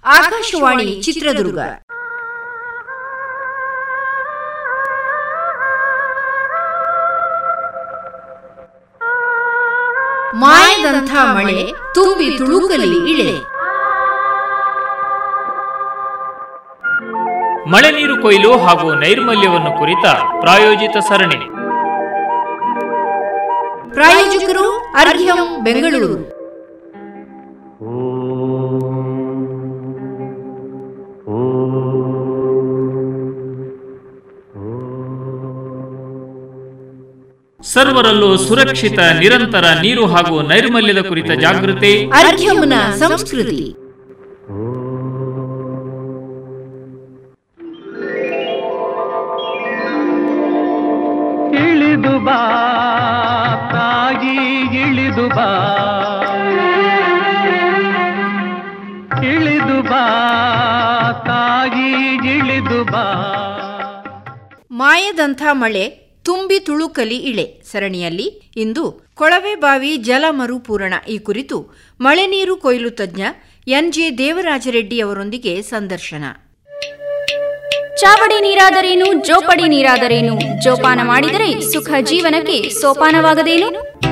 ಆಕಾಶವಾಣಿ ಚಿತ್ರದುರ್ಗ ಮಾಯದಂಥ ಮಳೆ ತುಂಬಿ ತುಳುಕಲಿ ಇಳೆ ಮಳೆ ನೀರು ಕೊಯ್ಲು ಹಾಗೂ ನೈರ್ಮಲ್ಯವನ್ನು ಕುರಿತ ಪ್ರಾಯೋಜಿತ ಸರಣಿ ಪ್ರಾಯೋಜಕರು ಅರ್ಘ್ಯಂ ಬೆಂಗಳೂರು ಸರ್ವರಲ್ಲೂ ಸುರಕ್ಷಿತ ನಿರಂತರ ನೀರು ಹಾಗೂ ನೈರ್ಮಲ್ಯದ ಕುರಿತ ಜಾಗೃತಿ ಅರ್ಘ್ಯಂನ ಸಂಸ್ಕೃತಿ ಇಳಿದು ಬಾ ತಾಯಿ ಇಳಿದು ಬಾ ಇಳಿದು ಬಾ ತಾಯಿ ಇಳಿದು ಬಾ ಮಾಯದಂಥ ಮಳೆ ತುಂಬಿ ತುಳುಕಲಿ ಇಳೆ ಸರಣಿಯಲ್ಲಿ ಇಂದು ಕೊಳವೆ ಬಾವಿ ಜಲ ಮರುಪೂರಣ ಈ ಕುರಿತು ಮಳೆ ನೀರು ಕೊಯ್ಲು ತಜ್ಞ ಎನ್ಜೆ ದೇವರಾಜರೆಡ್ಡಿ ಅವರೊಂದಿಗೆ ಸಂದರ್ಶನ ಚಾವಡಿ ನೀರಾದರೇನು ಜೋಪಡಿ ನೀರಾದರೇನು ಜೋಪಾನ ಮಾಡಿದರೆ ಸುಖ ಜೀವನಕ್ಕೆ ಸೋಪಾನವಾಗದೇನು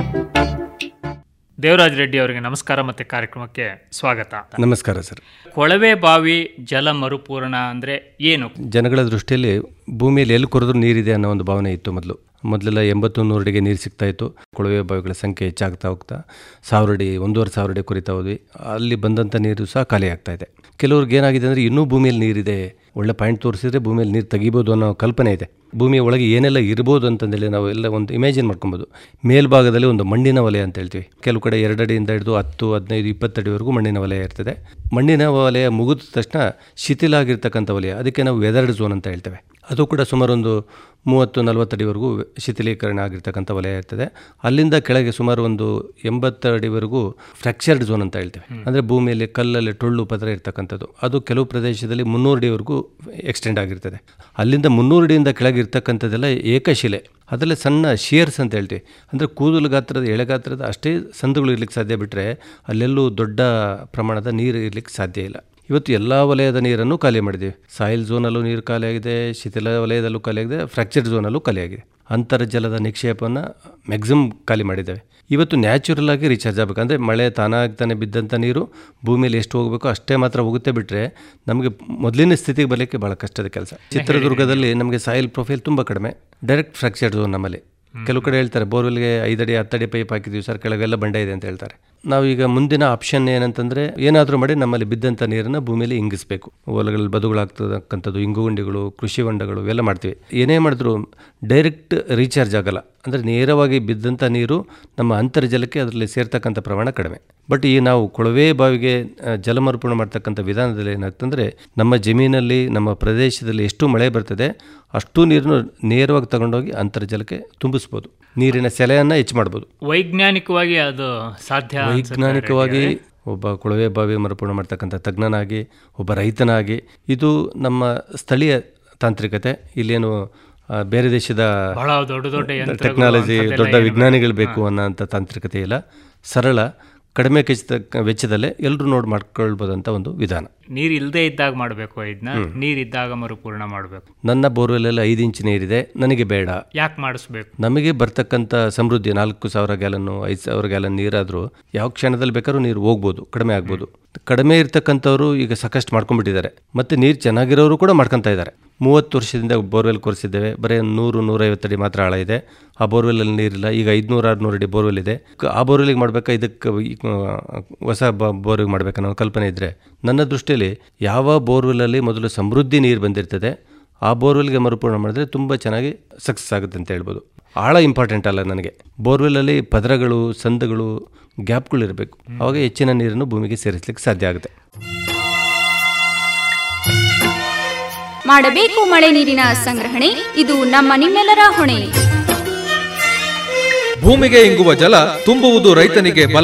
ದೇವರಾಜ್ ರೆಡ್ಡಿ ಅವರಿಗೆ ನಮಸ್ಕಾರ ಮತ್ತೆ ಕಾರ್ಯಕ್ರಮಕ್ಕೆ ಸ್ವಾಗತ ನಮಸ್ಕಾರ ಸರ್ ಕೊಳವೆ ಬಾವಿ ಜಲ ಮರುಪೂರಣ ಅಂದ್ರೆ ಏನು ಜನಗಳ ದೃಷ್ಟಿಯಲ್ಲಿ ಭೂಮಿಯಲ್ಲಿ ಎಲ್ಲಿ ಕೊರೆದ್ರೂ ನೀರಿದೆ ಅನ್ನೋ ಒಂದು ಭಾವನೆ ಇತ್ತು ಮೊದಲು ಮೊದಲೆಲ್ಲ ಎಂಬತ್ತು ನೂರು ಅಡಿಗೆ ನೀರು ಸಿಗ್ತಾ ಇತ್ತು ಕೊಳವೆ ಬಾವಿಗಳ ಸಂಖ್ಯೆ ಹೆಚ್ಚಾಗ್ತಾ ಹೋಗ್ತಾ ಸಾವಿರ ಅಡಿ ಒಂದೂವರೆ ಸಾವಿರ ಅಡಿ ಕುರಿತಾ ಹೋದ್ವಿ ಅಲ್ಲಿ ಬಂದಂಥ ನೀರು ಸಹ ಖಾಲಿ ಆಗ್ತಾ ಇದೆ ಕೆಲವ್ರಿಗೆ ಏನಾಗಿದೆ ಅಂದರೆ ಇನ್ನೂ ಭೂಮಿಯಲ್ಲಿ ನೀರಿದೆ ಒಳ್ಳೆ ಪಾಯಿಂಟ್ ತೋರಿಸಿದ್ರೆ ಭೂಮಿಯಲ್ಲಿ ನೀರು ತೆಗಿಬೋದು ಅನ್ನೋ ಕಲ್ಪನೆ ಇದೆ ಭೂಮಿಯ ಒಳಗೆ ಏನೆಲ್ಲ ಇರ್ಬೋದು ಅಂತಂದೇಳಿ ನಾವು ಎಲ್ಲ ಒಂದು ಇಮ್ಯಾಜಿನ್ ಮಾಡ್ಕೊಬೋದು ಮೇಲ್ಭಾಗದಲ್ಲಿ ಒಂದು ಮಣ್ಣಿನ ವಲಯ ಅಂತ ಹೇಳ್ತೀವಿ ಕೆಲವು ಕಡೆ ಎರಡು ಅಡಿಯಿಂದ ಹಿಡಿದು ಹತ್ತು ಹದಿನೈದು ಇಪ್ಪತ್ತಡಿವರೆಗೂ ಮಣ್ಣಿನ ವಲಯ ಇರ್ತದೆ ಮಣ್ಣಿನ ವಲಯ ಮುಗಿದ ತಕ್ಷಣ ಶಿಥಿಲ ಆಗಿರ್ತಕ್ಕಂಥ ವಲಯ ಅದಕ್ಕೆ ನಾವು ವೆದರ್ಡ್ ಝೋನ್ ಅಂತ ಹೇಳ್ತೇವೆ ಅದು ಕೂಡ ಸುಮಾರು ಒಂದು ಮೂವತ್ತು ನಲವತ್ತು ಅಡಿವರೆಗೂ ಶಿಥಿಲೀಕರಣ ಆಗಿರ್ತಕ್ಕಂಥ ವಲಯ ಇರ್ತದೆ ಅಲ್ಲಿಂದ ಕೆಳಗೆ ಸುಮಾರು ಒಂದು ಎಂಬತ್ತು ಅಡಿವರೆಗೂ ಫ್ರ್ಯಾಕ್ಚರ್ಡ್ ಝೋನ್ ಅಂತ ಹೇಳ್ತೇವೆ ಅಂದರೆ ಭೂಮಿಯಲ್ಲಿ ಕಲ್ಲಲ್ಲಿ ಟೊಳ್ಳು ಪದರ ಇರ್ತಕ್ಕಂಥದ್ದು ಅದು ಕೆಲವು ಪ್ರದೇಶದಲ್ಲಿ ಮುನ್ನೂರು ಅಡಿವರೆಗೂ ಎಕ್ಸ್ಟೆಂಡ್ ಆಗಿರ್ತದೆ ಅಲ್ಲಿಂದ ಮುನ್ನೂರು ಅಡಿಯಿಂದ ಕೆಳಗೆ ಇರ್ತಕ್ಕಂಥದ್ದೆಲ್ಲ ಏಕಶಿಲೆ ಅದರಲ್ಲಿ ಸಣ್ಣ ಶಿಯರ್ಸ್ ಅಂತ ಹೇಳ್ತೀವಿ ಅಂದರೆ ಕೂದಲು ಗಾತ್ರದ ಎಳೆಗಾತ್ರದ ಅಷ್ಟೇ ಸಂದುಗಳು ಇರ್ಲಿಕ್ಕೆ ಸಾಧ್ಯ ಬಿಟ್ಟರೆ ಅಲ್ಲೆಲ್ಲೂ ದೊಡ್ಡ ಪ್ರಮಾಣದ ನೀರು ಇರ್ಲಿಕ್ಕೆ ಸಾಧ್ಯ ಇಲ್ಲ ಇವತ್ತು ಎಲ್ಲ ವಲಯದ ನೀರನ್ನು ಖಾಲಿ ಮಾಡಿದ್ದೀವಿ ಸಾಯಿಲ್ ಝೋನಲ್ಲೂ ನೀರು ಖಾಲಿಯಾಗಿದೆ ಶಿಥಿಲ ವಲಯದಲ್ಲೂ ಖಾಲಿಯಾಗಿದೆ ಫ್ರ್ಯಾಕ್ಚರ್ ಝೋನಲ್ಲೂ ಖಾಲಿಯಾಗಿದೆ ಅಂತರ್ಜಲದ ನಿಕ್ಷೇಪವನ್ನು ಮ್ಯಾಕ್ಸಿಮಮ್ ಖಾಲಿ ಮಾಡಿದ್ದೇವೆ ಇವತ್ತು ನ್ಯಾಚುರಲ್ ಆಗಿ ರೀಚಾರ್ಜ್ ಆಗಬೇಕು ಅಂದರೆ ಮಳೆ ತಾನಾಗ್ತಾನೆ ಬಿದ್ದಂಥ ನೀರು ಭೂಮಿಯಲ್ಲಿ ಎಷ್ಟು ಹೋಗಬೇಕು ಅಷ್ಟೇ ಮಾತ್ರ ಹೋಗುತ್ತೆ ಬಿಟ್ಟರೆ ನಮಗೆ ಮೊದಲಿನ ಸ್ಥಿತಿಗೆ ಬರಲಿಕ್ಕೆ ಭಾಳ ಕಷ್ಟದ ಕೆಲಸ ಚಿತ್ರದುರ್ಗದಲ್ಲಿ ನಮಗೆ ಸಾಯಿಲ್ ಪ್ರೊಫೈಲ್ ತುಂಬ ಕಡಿಮೆ ಡೈರೆಕ್ಟ್ ಫ್ರ್ಯಾಕ್ಚರ್ ಝೋನ್ ನಮ್ಮಲ್ಲಿ ಕೆಲವು ಕಡೆ ಹೇಳ್ತಾರೆ ಬೋರ್ವೆಲ್ಗೆ ಐದಡಿ ಹತ್ತಡಿ ಪೈಪ್ ಹಾಕಿದ್ದೀವಿ ಸರ್ ಕೆಳಗೆಲ್ಲ ಬಂಡೆ ಇದೆ ಅಂತ ಹೇಳ್ತಾರೆ ನಾವೀಗ ಮುಂದಿನ ಆಪ್ಷನ್ ಏನಂತಂದರೆ ಏನಾದರೂ ಮಾಡಿ ನಮ್ಮಲ್ಲಿ ಬಿದ್ದಂಥ ನೀರನ್ನು ಭೂಮಿಯಲ್ಲಿ ಇಂಗಿಸ್ಬೇಕು ಹೊಲಗಳಲ್ಲಿ ಬದುಗಳಾಗ್ತಕ್ಕಂಥದ್ದು ಇಂಗುಗುಂಡಿಗಳು ಕೃಷಿ ಹೊಂಡಗಳು ಇವೆಲ್ಲ ಮಾಡ್ತೀವಿ ಏನೇ ಮಾಡಿದ್ರು ಡೈರೆಕ್ಟ್ ರೀಚಾರ್ಜ್ ಆಗಲ್ಲ ಅಂದರೆ ನೇರವಾಗಿ ಬಿದ್ದಂಥ ನೀರು ನಮ್ಮ ಅಂತರ್ಜಲಕ್ಕೆ ಅದರಲ್ಲಿ ಸೇರ್ತಕ್ಕಂಥ ಪ್ರಮಾಣ ಕಡಿಮೆ ಬಟ್ ಈ ನಾವು ಕೊಳವೆ ಬಾವಿಗೆ ಆ, ಜಲಮರುಪೂರ್ಣ ಮಾಡ್ತಕ್ಕಂಥ ವಿಧಾನದಲ್ಲಿ ಏನಾಗ್ತಂದರೆ ನಮ್ಮ ಜಮೀನಲ್ಲಿ ನಮ್ಮ ಪ್ರದೇಶದಲ್ಲಿ ಎಷ್ಟು ಮಳೆ ಬರ್ತದೆ ಅಷ್ಟು ನೀರನ್ನು ನೇರವಾಗಿ ತಗೊಂಡೋಗಿ ಅಂತರ್ಜಲಕ್ಕೆ ತುಂಬಿಸ್ಬೋದು ನೀರಿನ ಸೆಲೆಯನ್ನು ಹೆಚ್ಚು ಮಾಡ್ಬೋದು ವೈಜ್ಞಾನಿಕವಾಗಿ ಅದು ಸಾಧ್ಯ ಅನ್ಸುತ್ತೆ ವೈಜ್ಞಾನಿಕವಾಗಿ ಒಬ್ಬ ಕೊಳವೆ ಬಾವಿ ಮರುಪೂರ್ಣ ಮಾಡ್ತಕ್ಕಂಥ ತಜ್ಞನಾಗಿ ಒಬ್ಬ ರೈತನಾಗಿ ಇದು ನಮ್ಮ ಸ್ಥಳೀಯ ತಾಂತ್ರಿಕತೆ ಇಲ್ಲೇನು ಆ, ಬೇರೆ ದೇಶದ ಬಹಳ ದೊಡ್ಡ ದೊಡ್ಡ ಯಂತ್ರಗಳು ಟೆಕ್ನಾಲಜಿ ಅಂಥದ್ದೆಲ್ಲ ದೊಡ್ಡ ಏನು ವಿಜ್ಞಾನಿಗಳು ಬೇಕು ಅನ್ನೋಂಥ ತಾಂತ್ರಿಕತೆ ಇಲ್ಲ ಸರಳ ಕಡಿಮೆ ವೆಚ್ಚದ ವೆಚ್ಚದಲ್ಲೇ ಎಲ್ಲರೂ ನೋಡಿ ಮಾಡ್ಕೊಳ್ಬೋದಂಥ ಒಂದು ವಿಧಾನ ನೀರ್ ಇಲ್ಲದೆ ಇದ್ದಾಗ ಮಾಡಬೇಕು ಇದನ್ನ ನೀರ್ ಇದ್ದಾಗ ಮರುಪೂರ್ಣ ಮಾಡಬೇಕು ನನ್ನ ಬೋರ್ವೆಲಲ್ಲಿ ಐದು ಇಂಚ್ ನೀರಿದೆ ನನಗೆ ಬೇಡ ಯಾಕೆ ಮಾಡಿಸ್ಬೇಕು ನಮಗೆ ಬರ್ತಕ್ಕಂಥ ಸಮೃದ್ಧಿ ನಾಲ್ಕು ಸಾವಿರ ಗ್ಯಾಲನ್ನು ಐದು ಸಾವಿರ ಗ್ಯಾಲನ್ ನೀರಾದರೂ ಯಾವ ಕ್ಷಣದಲ್ಲಿ ಬೇಕಾದ್ರೂ ನೀರು ಹೋಗ್ಬೋದು ಕಡಿಮೆ ಆಗ್ಬೋದು ಕಡಿಮೆ ಇರ್ತಕ್ಕಂಥವ್ರು ಈಗ ಸಾಕಷ್ಟು ಮಾಡ್ಕೊಂಡ್ಬಿಟ್ಟಿದ್ದಾರೆ ಮತ್ತು ನೀರು ಚೆನ್ನಾಗಿರೋರು ಕೂಡ ಮಾಡ್ಕೊತಾ ಇದ್ದಾರೆ ಮೂವತ್ತು ವರ್ಷದಿಂದ ಬೋರ್ವೆಲ್ ಕೊರೆಸಿದ್ದೇವೆ ಬರೀ ನೂರು ನೂರೈವತ್ತು ಅಡಿ ಮಾತ್ರ ಆಳ ಇದೆ ಆ ಬೋರ್ವೆಲಲ್ಲಿ ನೀರಿಲ್ಲ ಈಗ ಐದುನೂರು ಆರುನೂರು ಅಡಿ ಬೋರ್ವೆಲ್ ಇದೆ ಕ- ಆ ಬೋರ್ವೆಲಿಗೆ ಮಾಡಬೇಕಾ ಇದಕ್ಕೆ ಈ, ಆ, ಹೊಸ ಬೋರ್ಗೆ ಮಾಡಬೇಕನ್ನೋ ಕಲ್ಪನೆ ಇದ್ದರೆ ನನ್ನ ದೃಷ್ಟಿಯಲ್ಲಿ ಯಾವ ಬೋರ್ವೆಲಲ್ಲಿ ಮೊದಲು ಸಮೃದ್ಧಿ ನೀರು ಬಂದಿರ್ತದೆ ಆ ಬೋರ್ವೆಲ್ಗೆ ಮರುಪೂರ್ಣ ಮಾಡಿದ್ರೆ ತುಂಬ ಚೆನ್ನಾಗಿ ಸಕ್ಸಸ್ ಆಗುತ್ತೆ ಅಂತ ಹೇಳ್ಬೋದು ಆಳ ಇಂಪಾರ್ಟೆಂಟ್ ಅಲ್ಲ ನನಗೆ ಬೋರ್ವೆಲಲ್ಲಿ ಪದರಗಳು ಸಂದುಗಳು ಗ್ಯಾಪ್ಗಳು ಇರಬೇಕು ಅವಾಗ ಹೆಚ್ಚಿನ ನೀರನ್ನು ಭೂಮಿಗೆ ಸೇರಿಸಲಿಕ್ಕೆ ಸಾಧ್ಯ ಆಗುತ್ತೆ ಮಾಡಬೇಕು ಮಳೆ ನೀರಿನ ಸಂಗ್ರಹಣೆ ಇದು ನಮ್ಮ ನಿಮ್ಮೆಲ್ಲರ ಹೊಣೆ ಭೂಮಿಗೆ ಇಂಗುವ ಜಲ ತುಂಬುವುದು ರೈತನಿಗೆ ಬಲ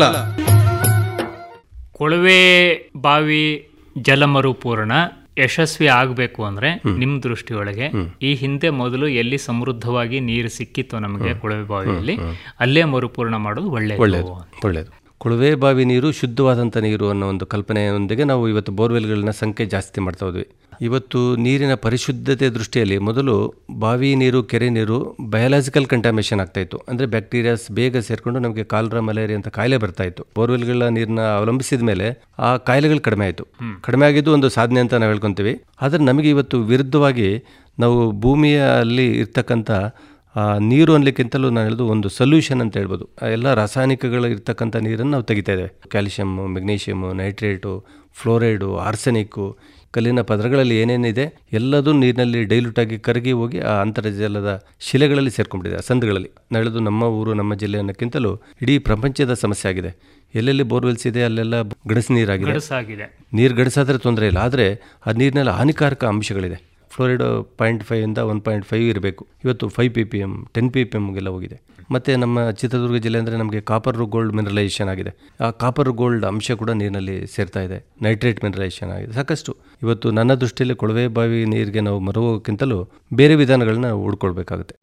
ಕೊಳವೆ ಬಾವಿ ಜಲ ಮರುಪೂರ್ಣ ಯಶಸ್ವಿ ಆಗಬೇಕು ಅಂದ್ರೆ ನಿಮ್ ದೃಷ್ಟಿಯೊಳಗೆ ಈ ಹಿಂದೆ ಮೊದಲು ಎಲ್ಲಿ ಸಮೃದ್ಧವಾಗಿ ನೀರು ಸಿಕ್ಕಿತ್ತು ನಮಗೆ ಕೊಳವೆ ಬಾವಿಯಲ್ಲಿ ಅಲ್ಲೇ ಮರುಪೂರ್ಣ ಮಾಡೋದು ಒಳ್ಳೆಯದು ಒಳ್ಳೆಯದು ಒಳ್ಳೆಯದು ಕೊಳವೆ ಬಾವಿ ನೀರು ಶುದ್ಧವಾದಂಥ ನೀರು ಅನ್ನೋ ಒಂದು ಕಲ್ಪನೆಯೊಂದಿಗೆ ನಾವು ಇವತ್ತು ಬೋರ್ವೆಲ್ಗಳನ್ನ ಸಂಖ್ಯೆ ಜಾಸ್ತಿ ಮಾಡ್ತಾ ಹೋದ್ವಿ ಇವತ್ತು ನೀರಿನ ಪರಿಶುದ್ಧತೆ ದೃಷ್ಟಿಯಲ್ಲಿ ಮೊದಲು ಬಾವಿ ನೀರು ಕೆರೆ ನೀರು ಬಯಾಲಜಿಕಲ್ ಕಂಟಾಮಿನೇಷನ್ ಆಗ್ತಾ ಇತ್ತು ಅಂದರೆ ಬ್ಯಾಕ್ಟೀರಿಯಾಸ್ ಬೇಗ ಸೇರಿಕೊಂಡು ನಮಗೆ ಕಾಲರಾ ಮಲೇರಿಯಾ ಅಂತ ಕಾಯಿಲೆ ಬರ್ತಾ ಇತ್ತು ಬೋರ್ವೆಲ್ಗಳ ನೀರನ್ನ ಅವಲಂಬಿಸಿದ ಮೇಲೆ ಆ ಕಾಯಿಲೆಗಳು ಕಡಿಮೆ ಆಯಿತು ಕಡಿಮೆ ಆಗಿದ್ದು ಒಂದು ಸಾಧನೆ ಅಂತ ನಾವು ಹೇಳ್ಕೊತೀವಿ ಆದರೆ ನಮಗೆ ಇವತ್ತು ವಿರುದ್ಧವಾಗಿ ನಾವು ಭೂಮಿಯಲ್ಲಿ ಇರ್ತಕ್ಕಂಥ ಆ ನೀರು ಅನ್ಲಿಕ್ಕಿಂತಲೂ ನಾನು ಹೇಳೋದು ಒಂದು ಸೊಲ್ಯೂಷನ್ ಅಂತ ಹೇಳ್ಬೋದು ಆ ಎಲ್ಲ ರಾಸಾಯನಿಕಗಳು ಇರ್ತಕ್ಕಂಥ ನೀರನ್ನು ನಾವು ತೆಗಿತಾ ಇದ್ದೇವೆ calcium magnesium nitrate fluoride arsenic ಕಲ್ಲಿನ ಪದರಗಳಲ್ಲಿ ಏನೇನಿದೆ ಎಲ್ಲದೂ ನೀರಿನಲ್ಲಿ ಡೈಲ್ಯೂಟ್ ಆಗಿ ಕರಗಿ ಹೋಗಿ ಆ ಅಂತರ್ಜಲದ ಶಿಲೆಗಳಲ್ಲಿ ಸೇರ್ಕೊಂಡ್ಬಿಟ್ಟಿದೆ ಆ ಸಂದುಗಳಲ್ಲಿ ನಾನು ಹೇಳೋದು ನಮ್ಮ ಊರು ನಮ್ಮ ಜಿಲ್ಲೆ ಅನ್ನೋಕ್ಕಿಂತಲೂ ಇಡೀ ಪ್ರಪಂಚದ ಸಮಸ್ಯೆ ಆಗಿದೆ ಎಲ್ಲೆಲ್ಲಿ ಬೋರ್ವೆಲ್ಸ್ ಇದೆ ಅಲ್ಲೆಲ್ಲ ಗಡಸು ನೀರಾಗಿದೆ ಗಡಸಾಗಿದೆ ನೀರು ಗಡಿಸಾದ್ರೆ ತೊಂದರೆ ಇಲ್ಲ ಆದರೆ ಆ ನೀರಿನಲ್ಲಿ ಹಾನಿಕಾರಕ ಅಂಶಗಳಿದೆ ಫ್ಲೋರೈಡ್ ಪಾಯಿಂಟ್ ಫೈವಿಂದ ಒನ್ ಪಾಯಿಂಟ್ ಫೈವ್ ಇರಬೇಕು ಇವತ್ತು five P P M ten P P ಎಮ್ಗೆಲ್ಲ ಹೋಗಿದೆ ಮತ್ತು ನಮ್ಮ ಚಿತ್ರದುರ್ಗ ಜಿಲ್ಲೆ ಅಂದರೆ ನಮಗೆ ಕಾಪರ್ ಗೋಲ್ಡ್ ಮಿನರಲೈಸೇಷನ್ ಆಗಿದೆ ಆ ಕಾಪರ್ ಗೋಲ್ಡ್ ಅಂಶ ಕೂಡ ನೀರಿನಲ್ಲಿ ಸೇರ್ತಾ ಇದೆ ನೈಟ್ರೇಟ್ ಮಿನರಲೈಸೇಷನ್ ಆಗಿದೆ ಸಾಕಷ್ಟು ಇವತ್ತು ನನ್ನ ದೃಷ್ಟಿಯಲ್ಲಿ ಕೊಳವೆ ಬಾವಿ ನೀರಿಗೆ ನಾವು ಮರುಗೋಕ್ಕಿಂತಲೂ ಬೇರೆ ವಿಧಾನಗಳನ್ನ ನಾವು ಹುಡ್ಕೊಳ್ಬೇಕಾಗುತ್ತೆ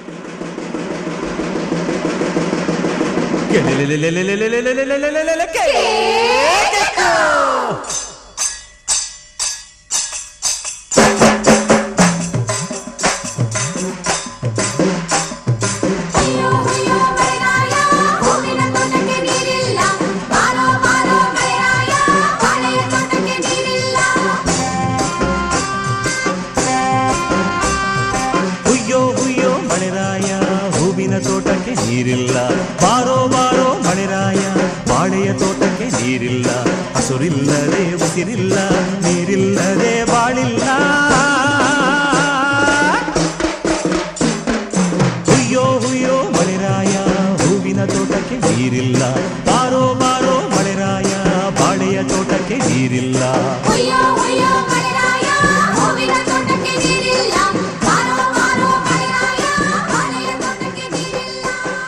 ಅಯ್ಯೋ ಅಯ್ಯೋ ಮಳೆರಾಯ ಹೂವಿನ ತೋಟಕ್ಕೆ ನೀರಿಲ್ಲ ಬಾರೋ ಬಾರೋ ಮಳೆರಾಯ ಬಾಳೆಯ ತೋಟಕ್ಕೆ ನೀರಿಲ್ಲ ಹುಯ್ಯೋ ಹುಯ್ಯೋ ಮಳೆರಾಯ ಹೂವಿನ ತೋಟಕ್ಕೆ ನೀರಿಲ್ಲ ಬಾರೋ ಬಾರೋ ಮಳೆರಾಯ ಬಾಳೆಯ ತೋಟಕ್ಕೆ ನೀರಿಲ್ಲ ಹಸುರಿಲ್ಲದೆ ಉಸಿರಿಲ್ಲ ನೀರಿಲ್ಲದೆ ಬಾಳಿಲ್ಲ ಹುಯ್ಯೋ ಹುಯ್ಯೋ ಮಳೆರಾಯ ಹೂವಿನ ತೋಟಕ್ಕೆ ನೀರಿಲ್ಲ ಬಾರೋ ಬಾರೋ ಮಳೆರಾಯ ಬಾಳೆಯ ತೋಟಕ್ಕೆ ನೀರಿಲ್ಲ ಅಯ್ಯೋ ಅಯ್ಯೋ ಮಳೆರಾಯ ಹೂವಿನ ತೋಟಕ್ಕೆ ನೀರಿಲ್ಲ ಬಾರೋ ಬಾರೋ ಮಳೆರಾಯ ಬಾಳೆಯ ತೋಟಕ್ಕೆ ನೀರಿಲ್ಲ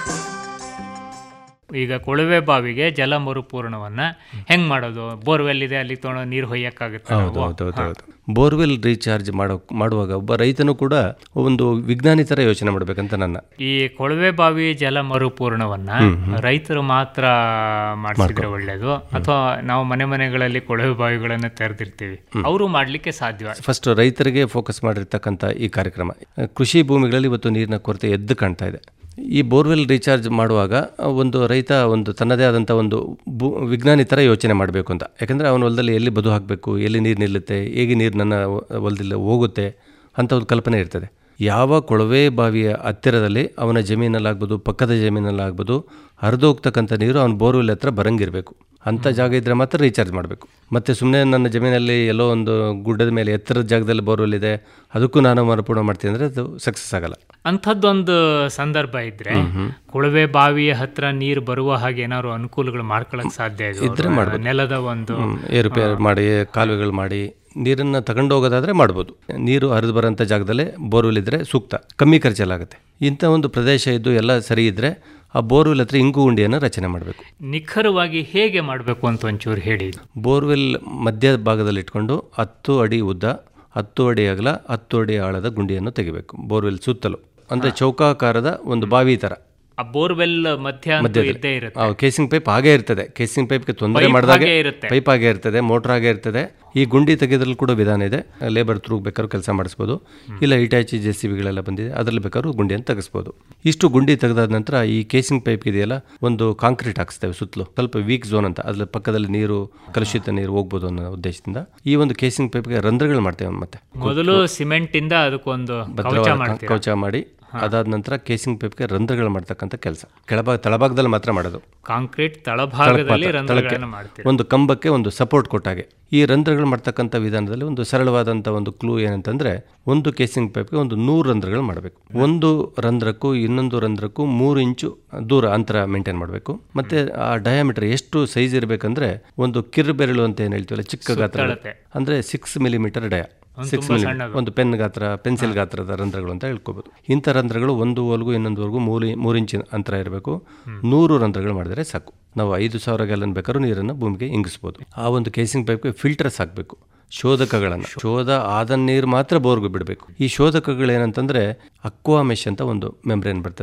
ಈಗ ಕೊಳವೆ ಬಾವಿಗೆ ಜಲ ಮರುಪೂರಣವನ್ನ ಹೆಂಗ್ ಮಾಡೋದು ಬೋರ್ವೆಲ್ ಇದೆ ಅಲ್ಲಿ ತೊಗೊಂಡು ನೀರು ಹೊಯ್ಯಕ್ಕಾಗುತ್ತೆ ಹೌದು ಹೌದು ಹೌದು ಹೌದು ಬೋರ್ವೆಲ್ ರೀಚಾರ್ಜ್ ಮಾಡೋ ಮಾಡುವಾಗ ಒಬ್ಬ ರೈತನು ಕೂಡ ಒಂದು ವಿಜ್ಞಾನಿ ಥರ ಯೋಚನೆ ಮಾಡಬೇಕಂತ ನನ್ನ ಈ ಕೊಳವೆ ಬಾವಿ ಜಲ ಮರುಪೂರಣವನ್ನ ರೈತರು ಮಾತ್ರ ಮಾಡಿಸಿದ್ರೆ ಒಳ್ಳೇದು ಅಥವಾ ನಾವು ಮನೆ ಮನೆಗಳಲ್ಲಿ ಕೊಳವೆ ಬಾವಿಗಳನ್ನ ತೆರೆದಿರ್ತೀವಿ ಅವರು ಮಾಡ್ಲಿಕ್ಕೆ ಸಾಧ್ಯ ಫಸ್ಟ್ ರೈತರಿಗೆ ಫೋಕಸ್ ಮಾಡಿರ್ತಕ್ಕಂಥ ಈ ಕಾರ್ಯಕ್ರಮ ಕೃಷಿ ಭೂಮಿಗಳಲ್ಲಿ ಇವತ್ತು ನೀರಿನ ಕೊರತೆ ಎದ್ದು ಕಾಣ್ತಾ ಇದೆ ಈ ಬೋರ್ವೆಲ್ ರೀಚಾರ್ಜ್ ಮಾಡುವಾಗ ಒಂದು ರೈತ ಒಂದು ತನ್ನದೇ ಆದಂಥ ಒಂದು ಭೂ ವಿಜ್ಞಾನಿ ಥರ ಯೋಚನೆ ಮಾಡಬೇಕು ಅಂತ ಯಾಕಂದರೆ ಅವನ ಹೊಲದಲ್ಲಿ ಎಲ್ಲಿ ಬದು ಹಾಕಬೇಕು ಎಲ್ಲಿ ನೀರು ನಿಲ್ಲುತ್ತೆ ಹೇಗೆ ನೀರು ನನ್ನ ಹೊಲದಲ್ಲಿ ಹೋಗುತ್ತೆ ಅಂತ ಒಂದು ಕಲ್ಪನೆ ಇರ್ತದೆ ಯಾವ ಕೊಳವೆ ಬಾವಿಯ ಹತ್ತಿರದಲ್ಲಿ ಅವನ ಜಮೀನಲ್ಲಾಗ್ಬೋದು ಪಕ್ಕದ ಜಮೀನಲ್ಲಾಗ್ಬೋದು ಹರಿದು ಹೋಗ್ತಕ್ಕಂಥ ನೀರು ಅವನ ಬೋರ್ವೆಲ್ ಹತ್ರ ಬರಂಗಿರಬೇಕು ಅಂಥ ಜಾಗ ಇದ್ದರೆ ಮಾತ್ರ ರೀಚಾರ್ಜ್ ಮಾಡಬೇಕು ಮತ್ತು ಸುಮ್ಮನೆ ನನ್ನ ಜಮೀನಲ್ಲಿ ಎಲ್ಲೋ ಒಂದು ಗುಡ್ಡದ ಮೇಲೆ ಎತ್ತರದ ಜಾಗದಲ್ಲಿ ಬೋರ್ವೆಲ್ ಇದೆ ಅದಕ್ಕೂ ನಾನು ಮರುಪೂರ್ಣ ಮಾಡ್ತೀನಿ ಅಂದರೆ ಅದು ಸಕ್ಸಸ್ ಆಗಲ್ಲ ಅಂಥದ್ದೊಂದು ಸಂದರ್ಭ ಇದ್ರೆ ಕೊಳವೆ ಬಾವಿಯ ಹತ್ರ ನೀರು ಬರುವ ಹಾಗೆ ಏನಾದ್ರು ಅನುಕೂಲಗಳು ಮಾಡ್ಕೊಳಕ್ ಸಾಧ್ಯ ಇದೆ ಇದ್ರೆ ಅವ್ರು? ಮಾಡ್ಬೋದು. ನೆಲದ ಒಂದು ಹ್ಮ್, ಏರುಪೇರು ಮಾಡಿ ಕಾಲುವೆಗಳು ಮಾಡಿ ನೀರನ್ನು ತಗೊಂಡು ಹೋಗೋದಾದ್ರೆ ಮಾಡ್ಬೋದು ನೀರು ಹರಿದು ಬರೋಂಥ ಜಾಗದಲ್ಲೇ ಬೋರ್ವೆಲ್ ಇದ್ದರೆ ಸೂಕ್ತ ಕಮ್ಮಿ ಖರ್ಚಲ್ಲಾಗುತ್ತೆ ಇಂಥ ಒಂದು ಪ್ರದೇಶ ಇದ್ದು ಎಲ್ಲ ಸರಿ ಇದ್ದರೆ ಆ ಬೋರ್ವೆಲ್ ಹತ್ರ ಇಂಗು ಉಂಡಿಯನ್ನು ರಚನೆ ಮಾಡಬೇಕು ನಿಖರವಾಗಿ ಹೇಗೆ ಮಾಡಬೇಕು ಅಂತ ಒಂಚೂರು ಹೇಳಿ ಬೋರ್ವೆಲ್ ಮಧ್ಯ ಭಾಗದಲ್ಲಿ ಇಟ್ಕೊಂಡು ಹತ್ತು ಅಡಿ ಉದ್ದ ಹತ್ತು ಅಡಿ ಅಗಲ ಹತ್ತು ಅಡಿ ಆಳದ ಗುಂಡಿಯನ್ನು ತೆಗಿಬೇಕು ಬೋರ್ವೆಲ್ ಸುತ್ತಲೂ ಅಂದರೆ ಚೌಕಾಕಾರದ ಒಂದು ಬಾವಿ ಥರ ಆ ಬೋರ್ವೆಲ್ ಮಧ್ಯ ಅಂತೂ ಇದ್ದೇ ಇರುತ್ತೆ ಕೇಸಿಂಗ್ ಪೈಪ್ ಹಾಗೇ ಇರ್ತದೆ ಕೇಸಿಂಗ್ ಪೈಪ್ಗೆ ತೊಂದರೆ Pipe ಮಾಡಿದಾಗ ಹಾಗೇ ಇರುತ್ತೆ. ಪೈಪ್ ಹಾಗೇ ಇರ್ತದೆ ಮೋಟ್ರ್ ಹಾಗೇ ಇರ್ತದೆ ಈ ಗುಂಡಿ ತೆಗೆದ್ರಲ್ಲಿ ಕೂಡ ವಿಧಾನ ಇದೆ ಲೇಬರ್ ಥ್ರೂ ಬೇಕಾದ್ರೂ ಕೆಲಸ ಮಾಡಿಸ್ಬೋದು ಇಲ್ಲ ಇಟಾಚಿ ಜೆ ಸಿ ಬಿಗಳೆಲ್ಲ ಬಂದಿದೆ ಅದರಲ್ಲಿ ಬೇಕಾದ್ರೂ ಗುಂಡಿಯನ್ನು ತೆಗೆಸ್ಬೋದು ಇಷ್ಟು ಗುಂಡಿ ತೆಗೆದಾದ ನಂತರ ಈ ಕೇಸಿಂಗ್ ಪೈಪ್ ಇದೆಯಲ್ಲ ಒಂದು ಕಾಂಕ್ರೀಟ್ ಹಾಕ್ಸ್ತೇವೆ ಸುತ್ತಲೂ ಸ್ವಲ್ಪ ವೀಕ್ ಝೋನ್ ಅಂತ ಅದ್ರ ಪಕ್ಕದಲ್ಲಿ ನೀರು ಕಲುಷಿತ ನೀರು ಹೋಗ್ಬೋದು ಅನ್ನೋ ಉದ್ದೇಶದಿಂದ ಈ ಒಂದು ಕೇಸಿಂಗ್ ಪೈಪ್ಗೆ ರಂಧ್ರಗಳು ಮಾಡ್ತೇವೆ ಮತ್ತೆ ಮೊದಲು ಸಿಮೆಂಟ್ ಇಂದ ಅದಕ್ಕೊಂದು ಕವಚ ಭದ್ರವಾದ ಮಾಡ್ತೀರಾ ಕವಚ ಮಾಡಿ ಅದಾದ ನಂತರ ಕೇಸಿಂಗ್ ಪೈಪ್ಗೆ ರಂಧ್ರಗಳು ಮಾಡ್ತಕ್ಕಂಥ ಕೆಲಸ ಕೆಳಭಾಗ ತಳಭಾಗದಲ್ಲಿ ಮಾತ್ರ ಮಾಡೋದು ಕಾಂಕ್ರೀಟ್ ತಳಭಾಗದಲ್ಲಿ ತಳಕ್ಕೆ ರಂಧ್ರಗಳನ್ನು ಮಾಡ್ತೀರಾ ಒಂದು ಕಂಬಕ್ಕೆ ಒಂದು ಸಪೋರ್ಟ್ ಕೊಟ್ಟಾಗೆ ಈ ರಂಧ್ರಗಳು ಮಾಡ್ತಕ್ಕಂಥ ವಿಧಾನದಲ್ಲಿ ಒಂದು ಸರಳವಾದಂಥ ಒಂದು ಕ್ಲೂ ಏನಂತಂದ್ರೆ ಒಂದು ಕೇಸಿಂಗ್ ಪೈಪ್ಗೆ ಒಂದು ನೂರು ರಂಧ್ರಗಳು ಮಾಡಬೇಕು ಒಂದು ರಂಧ್ರಕ್ಕೂ ಇನ್ನೊಂದು ರಂಧ್ರಕ್ಕೂ ಮೂರು ಇಂಚು ದೂರ ಅಂತರ ಮೇಂಟೈನ್ ಮಾಡಬೇಕು ಮತ್ತೆ ಆ ಡಯಾಮೀಟರ್ ಎಷ್ಟು ಸೈಜ್ ಇರಬೇಕಂದ್ರೆ ಒಂದು ಕಿರು ಬೆರಳು ಅಂತ ಏನು ಹೇಳ್ತೀವಲ್ಲ ಚಿಕ್ಕ ಗಾತ್ರ ಸುತ್ತಳತೆ. ಅಂದ್ರೆ ಸಿಕ್ಸ್ ಮಿಲಿಮೀಟರ್ ಡಯ ಸಿಕ್ಸ್ ತುಂಬಾ ಮಿಲಿಮೀಟರ್ ಸಣ್ಣದು. ಒಂದು ಪೆನ್ ಗಾತ್ರ ಪೆನ್ಸಿಲ್ ಗಾತ್ರದ ರಂಧ್ರಗಳು ಅಂತ ಹೇಳ್ಕೋಬಹುದು ಇಂಥ ರಂಧ್ರಗಳು ಒಂದು ಹೋಲ್ಗೂ ಇನ್ನೊಂದುವರೆಗೂ ಮೂರು ಮೂರು ಇಂಚಿನ ಅಂತರ ಇರಬೇಕು ನೂರು ರಂಧ್ರಗಳು ಮಾಡಿದರೆ ಸಾಕು ನಾವು ಐದು ಸಾವಿರ ಗ್ಯಾಲನ್ ಬೇಕಾದ್ರೂ ನೀರನ್ನು ಭೂಮಿಗೆ ಇಂಗಿಸ್ಬೋದು ಆ ಒಂದು ಕೇಸಿಂಗ್ ಪೈಪ್ಗೆ ಫಿಲ್ಟರ್ಸ್ ಹಾಕಬೇಕು ಶೋಧಕಗಳನ್ನು ಶೋಧ ಆದ ನೀರು ಮಾತ್ರ ಬೋರ್ಗೂ ಬಿಡಬೇಕು ಈ ಶೋಧಕಗಳು ಏನಂತಂದ್ರೆ ಅಕ್ವಾ ಮೆಶ್ ಅಂತ ಒಂದು ಮೆಂಬ್ರೇನ್ ಬರ್ತದೆ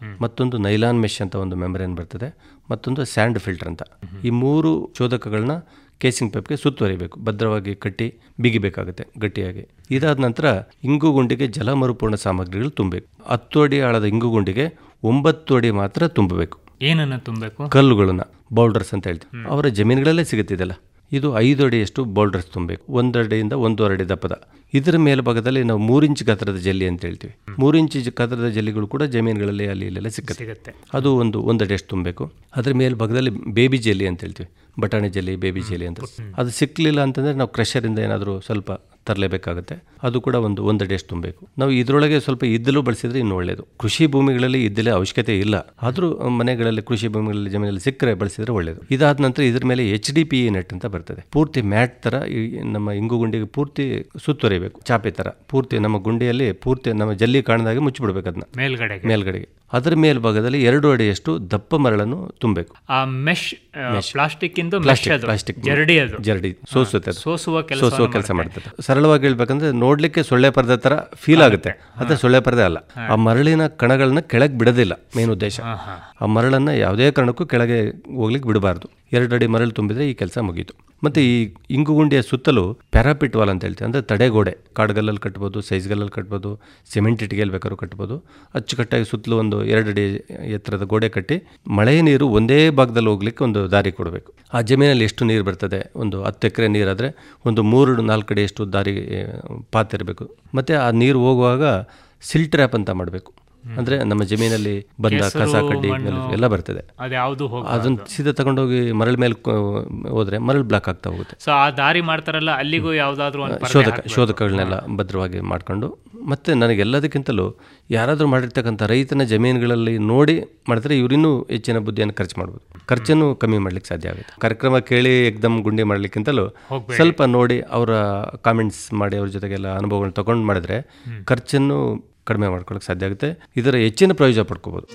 ಮತ್ತೊಂದು ನೈಲಾನ್ ಮೆಶ್ ಅಂತ ಒಂದು ಮೆಂಬ್ರೇನ್ ಬರ್ತದೆ ಮತ್ತೊಂದು ಸ್ಯಾಂಡ್ ಫಿಲ್ಟರ್ ಅಂತ ಈ ಮೂರು ಶೋಧಕಗಳನ್ನ ಕೇಸಿಂಗ್ ಪೈಪ್ಗೆ ಸುತ್ತುವರಿಬೇಕು ಭದ್ರವಾಗಿ ಕಟ್ಟಿ ಬಿಗಿಬೇಕಾಗುತ್ತೆ ಗಟ್ಟಿಯಾಗಿ ಇದಾದ ನಂತರ ಇಂಗು ಗುಂಡಿಗೆ ಜಲ ಮರುಪೂರ್ಣ ಸಾಮಗ್ರಿಗಳು ತುಂಬಬೇಕು ಹತ್ತು ಅಡಿ ಆಳದ ಇಂಗು ಗುಂಡಿಗೆ ಒಂಬತ್ತು ಅಡಿ ಮಾತ್ರ ತುಂಬಬೇಕು ಏನನ್ನ ತುಂಬಬೇಕು ಕಲ್ಲುಗಳನ್ನ ಬೌಲ್ಡರ್ಸ್ ಅಂತ ಹೇಳ್ತೀವಿ ಅವರ ಜಮೀನುಗಳಲ್ಲೇ ಸಿಗುತ್ತಿದೆಲ್ಲ ಇದು ಐದು ಅಡಿಯಷ್ಟು ಬೌಲ್ಡರ್ಸ್ ತುಂಬಬೇಕು ಒಂದು ಅಡಿಯಿಂದ ಒಂದೂವರೆ ಅಡಿ ದಪ್ಪದ ಇದರ ಮೇಲ್ಭಾಗದಲ್ಲಿ ನಾವು ಮೂರು ಇಂಚ್ ಗಾತ್ರದ ಜಲ್ಲಿ ಅಂತ ಹೇಳ್ತೀವಿ ಮೂರು ಇಂಚ್ ಗಾತ್ರದ ಜಲ್ಲಿಗಳು ಕೂಡ ಜಮೀನುಗಳಲ್ಲಿ ಅಲ್ಲಿ ಇಲ್ಲೆಲ್ಲ ಸಿಗುತ್ತೆ ಸಿಗುತ್ತೆ ಅದು ಒಂದು ಒಂದು ಅಡಿಯಷ್ಟು ತುಂಬಬೇಕು ಅದ್ರ ಮೇಲ್ಭಾಗದಲ್ಲಿ ಬೇಬಿ ಜೆಲ್ಲಿ ಅಂತ ಹೇಳ್ತೀವಿ ಬಟಾಣಿ ಜೆಲ್ಲಿ ಬೇಬಿ ಜೆಲ್ಲಿ ಅಂತ ಅದು ಸಿಕ್ಕಲಿಲ್ಲ ಅಂತಂದರೆ ನಾವು ಕ್ರಷರಿಂದ ಏನಾದರೂ ಸ್ವಲ್ಪ ತರಲೇಬೇಕಾಗುತ್ತೆ ಅದು ಕೂಡ ಒಂದು ಒಂದು ಅಡಿಯಷ್ಟು ತುಂಬಬೇಕು ನಾವು ಇದರೊಳಗೆ ಸ್ವಲ್ಪ ಇದ್ದಲು ಬಳಸಿದ್ರೆ ಇನ್ನೂ ಒಳ್ಳೆಯದು ಕೃಷಿ ಭೂಮಿಗಳಲ್ಲಿ ಇದ್ದಲೇ ಅವಶ್ಯಕತೆ ಇಲ್ಲ ಆದರೂ ಮನೆಗಳಲ್ಲಿ ಕೃಷಿ ಭೂಮಿಗಳಲ್ಲಿ ಜಮೀನಲ್ಲಿ ಸಿಕ್ಕರೆ ಬಳಸಿದ್ರೆ ಒಳ್ಳೆಯದು ಇದಾದ ನಂತರ ಇದ್ರ ಮೇಲೆ ಎಚ್ ಡಿ ಪಿ ನೆಟ್ ಅಂತ ಬರ್ತದೆ ಪೂರ್ತಿ ಮ್ಯಾಟ್ ಥರ ಈ ನಮ್ಮ ಇಂಗು ಗುಂಡಿಗೆ ಪೂರ್ತಿ ಸುತ್ತುವರಿಬೇಕು ಚಾಪೆ ಥರ ಪೂರ್ತಿ ನಮ್ಮ ಗುಂಡಿಯಲ್ಲಿ ಪೂರ್ತಿ ನಮ್ಮ ಜಲ್ಲಿ ಕಾಣದಾಗೆ ಮುಚ್ಚಿಬಿಡ್ಬೇಕು ಅದನ್ನ ಮೇಲ್ಗಡೆಗೆ ಮೇಲ್ಗಡೆಗೆ ಅದರ ಮೇಲ್ಭಾಗದಲ್ಲಿ ಎರಡು ಅಡಿಯಷ್ಟು ದಪ್ಪ ಮರಳನ್ನು ತುಂಬಬೇಕು ಆ ಮೆಶ್ ಪ್ಲಾಸ್ಟಿಕ್ ಇಂದು ಮೆಶ್ ಪ್ಲಾಸ್ಟಿಕ್ ಅದು ಪ್ಲಾಸ್ಟಿಕ್ ಜರಡಿ ಅದು ಜರಡಿ ಸೋಸುತ್ತೆ ಅದು. ಸೋಸುವ ಕೆಲಸ ಸೋಸುವ ಕೆಲಸ ಮಾಡ್ತದೆ ಸರಳವಾಗಿ ಹೇಳ್ಬೇಕಂದ್ರೆ ನೋಡ್ಲಿಕ್ಕೆ ಸೊಳ್ಳೆ ಪರದೆ ತರ ಫೀಲ್ ಆಗುತ್ತೆ ಅದೇ ಸೊಳ್ಳೆ ಪರದೆ ಅಲ್ಲ ಆ ಮರಳಿನ ಕಣಗಳನ್ನ ಕೆಳಗೆ ಬಿಡೋದಿಲ್ಲ ಮೇನ್ ಉದ್ದೇಶ ಆ ಮರಳನ್ನ ಯಾವುದೇ ಕಾರಣಕ್ಕೂ ಕೆಳಗೆ ಹೋಗ್ಲಿಕ್ಕೆ ಬಿಡಬಾರ್ದು ಎರಡು ಅಡಿ ಮರಳು ತುಂಬಿದ್ರೆ ಈ ಕೆಲಸ ಮುಗೀತು ಮತ್ತೆ ಈ ಇಂಗುಗುಂಡಿಯ ಸುತ್ತಲೂ ಪ್ಯಾರಾಪಿಟ್ ವಾಲ್ ಅಂತ ಹೇಳ್ತೀವಿ ಅಂದ್ರೆ ತಡೆಗೋಡೆ ಕಾಡ್ಗಲ್ಲಲ್ಲಿ ಕಟ್ಬೋದು ಸೈಜ್ಗಲ್ಲಲ್ಲಿ ಕಟ್ಬೋದು ಸಿಮೆಂಟ್ ಇಟ್ಟಿಗೆಯಲ್ಲಿ ಬೇಕಾದ್ರೂ ಕಟ್ಬೋದು ಅಚ್ಚುಕಟ್ಟಾಗಿ ಸುತ್ತಲೂ ಒಂದು ಎರಡು ಅಡಿ ಎತ್ತರದ ಗೋಡೆ ಕಟ್ಟಿ ಮಳೆ ನೀರು ಒಂದೇ ಭಾಗದಲ್ಲಿ ಹೋಗ್ಲಿಕ್ಕೆ ಒಂದು ದಾರಿ ಕೊಡಬೇಕು ಆ ಜಮೀನಲ್ಲಿ ಎಷ್ಟು ನೀರು ಬರ್ತದೆ ಒಂದು ಹತ್ತು ಎಕರೆ ನೀರಾದರೆ ಒಂದು ಮೂರು ನಾಲ್ಕು ಕಡೆ ಎಷ್ಟು ದಾರಿ ಪಾತ್ ಇರಬೇಕು ಮತ್ತು ಆ ನೀರು ಹೋಗುವಾಗ ಸಿಲ್ ಟ್ರ್ಯಾಪ್ ಅಂತ ಮಾಡಬೇಕು ಅಂದರೆ ನಮ್ಮ ಜಮೀನಲ್ಲಿ ಬಂದ ಕಸ ಕಡ್ಡಿ ಎಲ್ಲ ಬರ್ತದೆ ಅದು ಯಾವುದು ಹೋಗ ಅದನ್ನು ಸೀದಾ ತಗೊಂಡೋಗಿ ಮರಳ ಮೇಲೆ ಕ- ಹೋದ್ರೆ ಮರಳು ಬ್ಲಾಕ್ ಆಗ್ತಾ ಹೋಗುತ್ತೆ ಸೊ ಆ ದಾರಿ ಮಾಡ್ತಾರಲ್ಲ ಅಲ್ಲಿಗೂ ಯಾವ್ದಾದ್ರು ಒಂದು ಪರದೆ ಶೋಧಕ ಹಾಕ್ಬೇಕು. ಶೋಧಕಗಳನ್ನೆಲ್ಲ ಭದ್ರವಾಗಿ ಮಾಡಿಕೊಂಡು ಮತ್ತು ನನಗೆಲ್ಲದಕ್ಕಿಂತಲೂ ಯಾರಾದರೂ ಮಾಡಿರ್ತಕ್ಕಂಥ ರೈತನ ಜಮೀನುಗಳಲ್ಲಿ ನೋಡಿ ಮಾಡಿದ್ರೆ ಇವರಿನ್ನೂ ಹೆಚ್ಚಿನ ಬುದ್ಧಿಯನ್ನು ಖರ್ಚು ಮಾಡ್ಬೋದು ಖರ್ಚನ್ನು ಕಮ್ಮಿ ಮಾಡ್ಲಿಕ್ಕೆ ಸಾಧ್ಯ ಆಗುತ್ತೆ ಕಾರ್ಯಕ್ರಮ ಕೇಳಿ ಎಕ್ದಮ್ ಗುಂಡಿ ಮಾಡ್ಲಿಕ್ಕಿಂತಲೂ ಸ್ವಲ್ಪ ನೋಡಿ ಅವರ ಕಾಮೆಂಟ್ಸ್ ಮಾಡಿ ಅವ್ರ ಜೊತೆಗೆಲ್ಲ ಅನುಭವಗಳನ್ನ ತಗೊಂಡು ಮಾಡಿದ್ರೆ ಖರ್ಚನ್ನು ಕಡಿಮೆ ಮಾಡ್ಕೊಳ್ಳೋಕೆ ಸಾಧ್ಯ ಆಗುತ್ತೆ ಇದರ ಹೆಚ್ಚಿನ ಪ್ರಯೋಜನ ಪಡ್ಕೋಬೋದು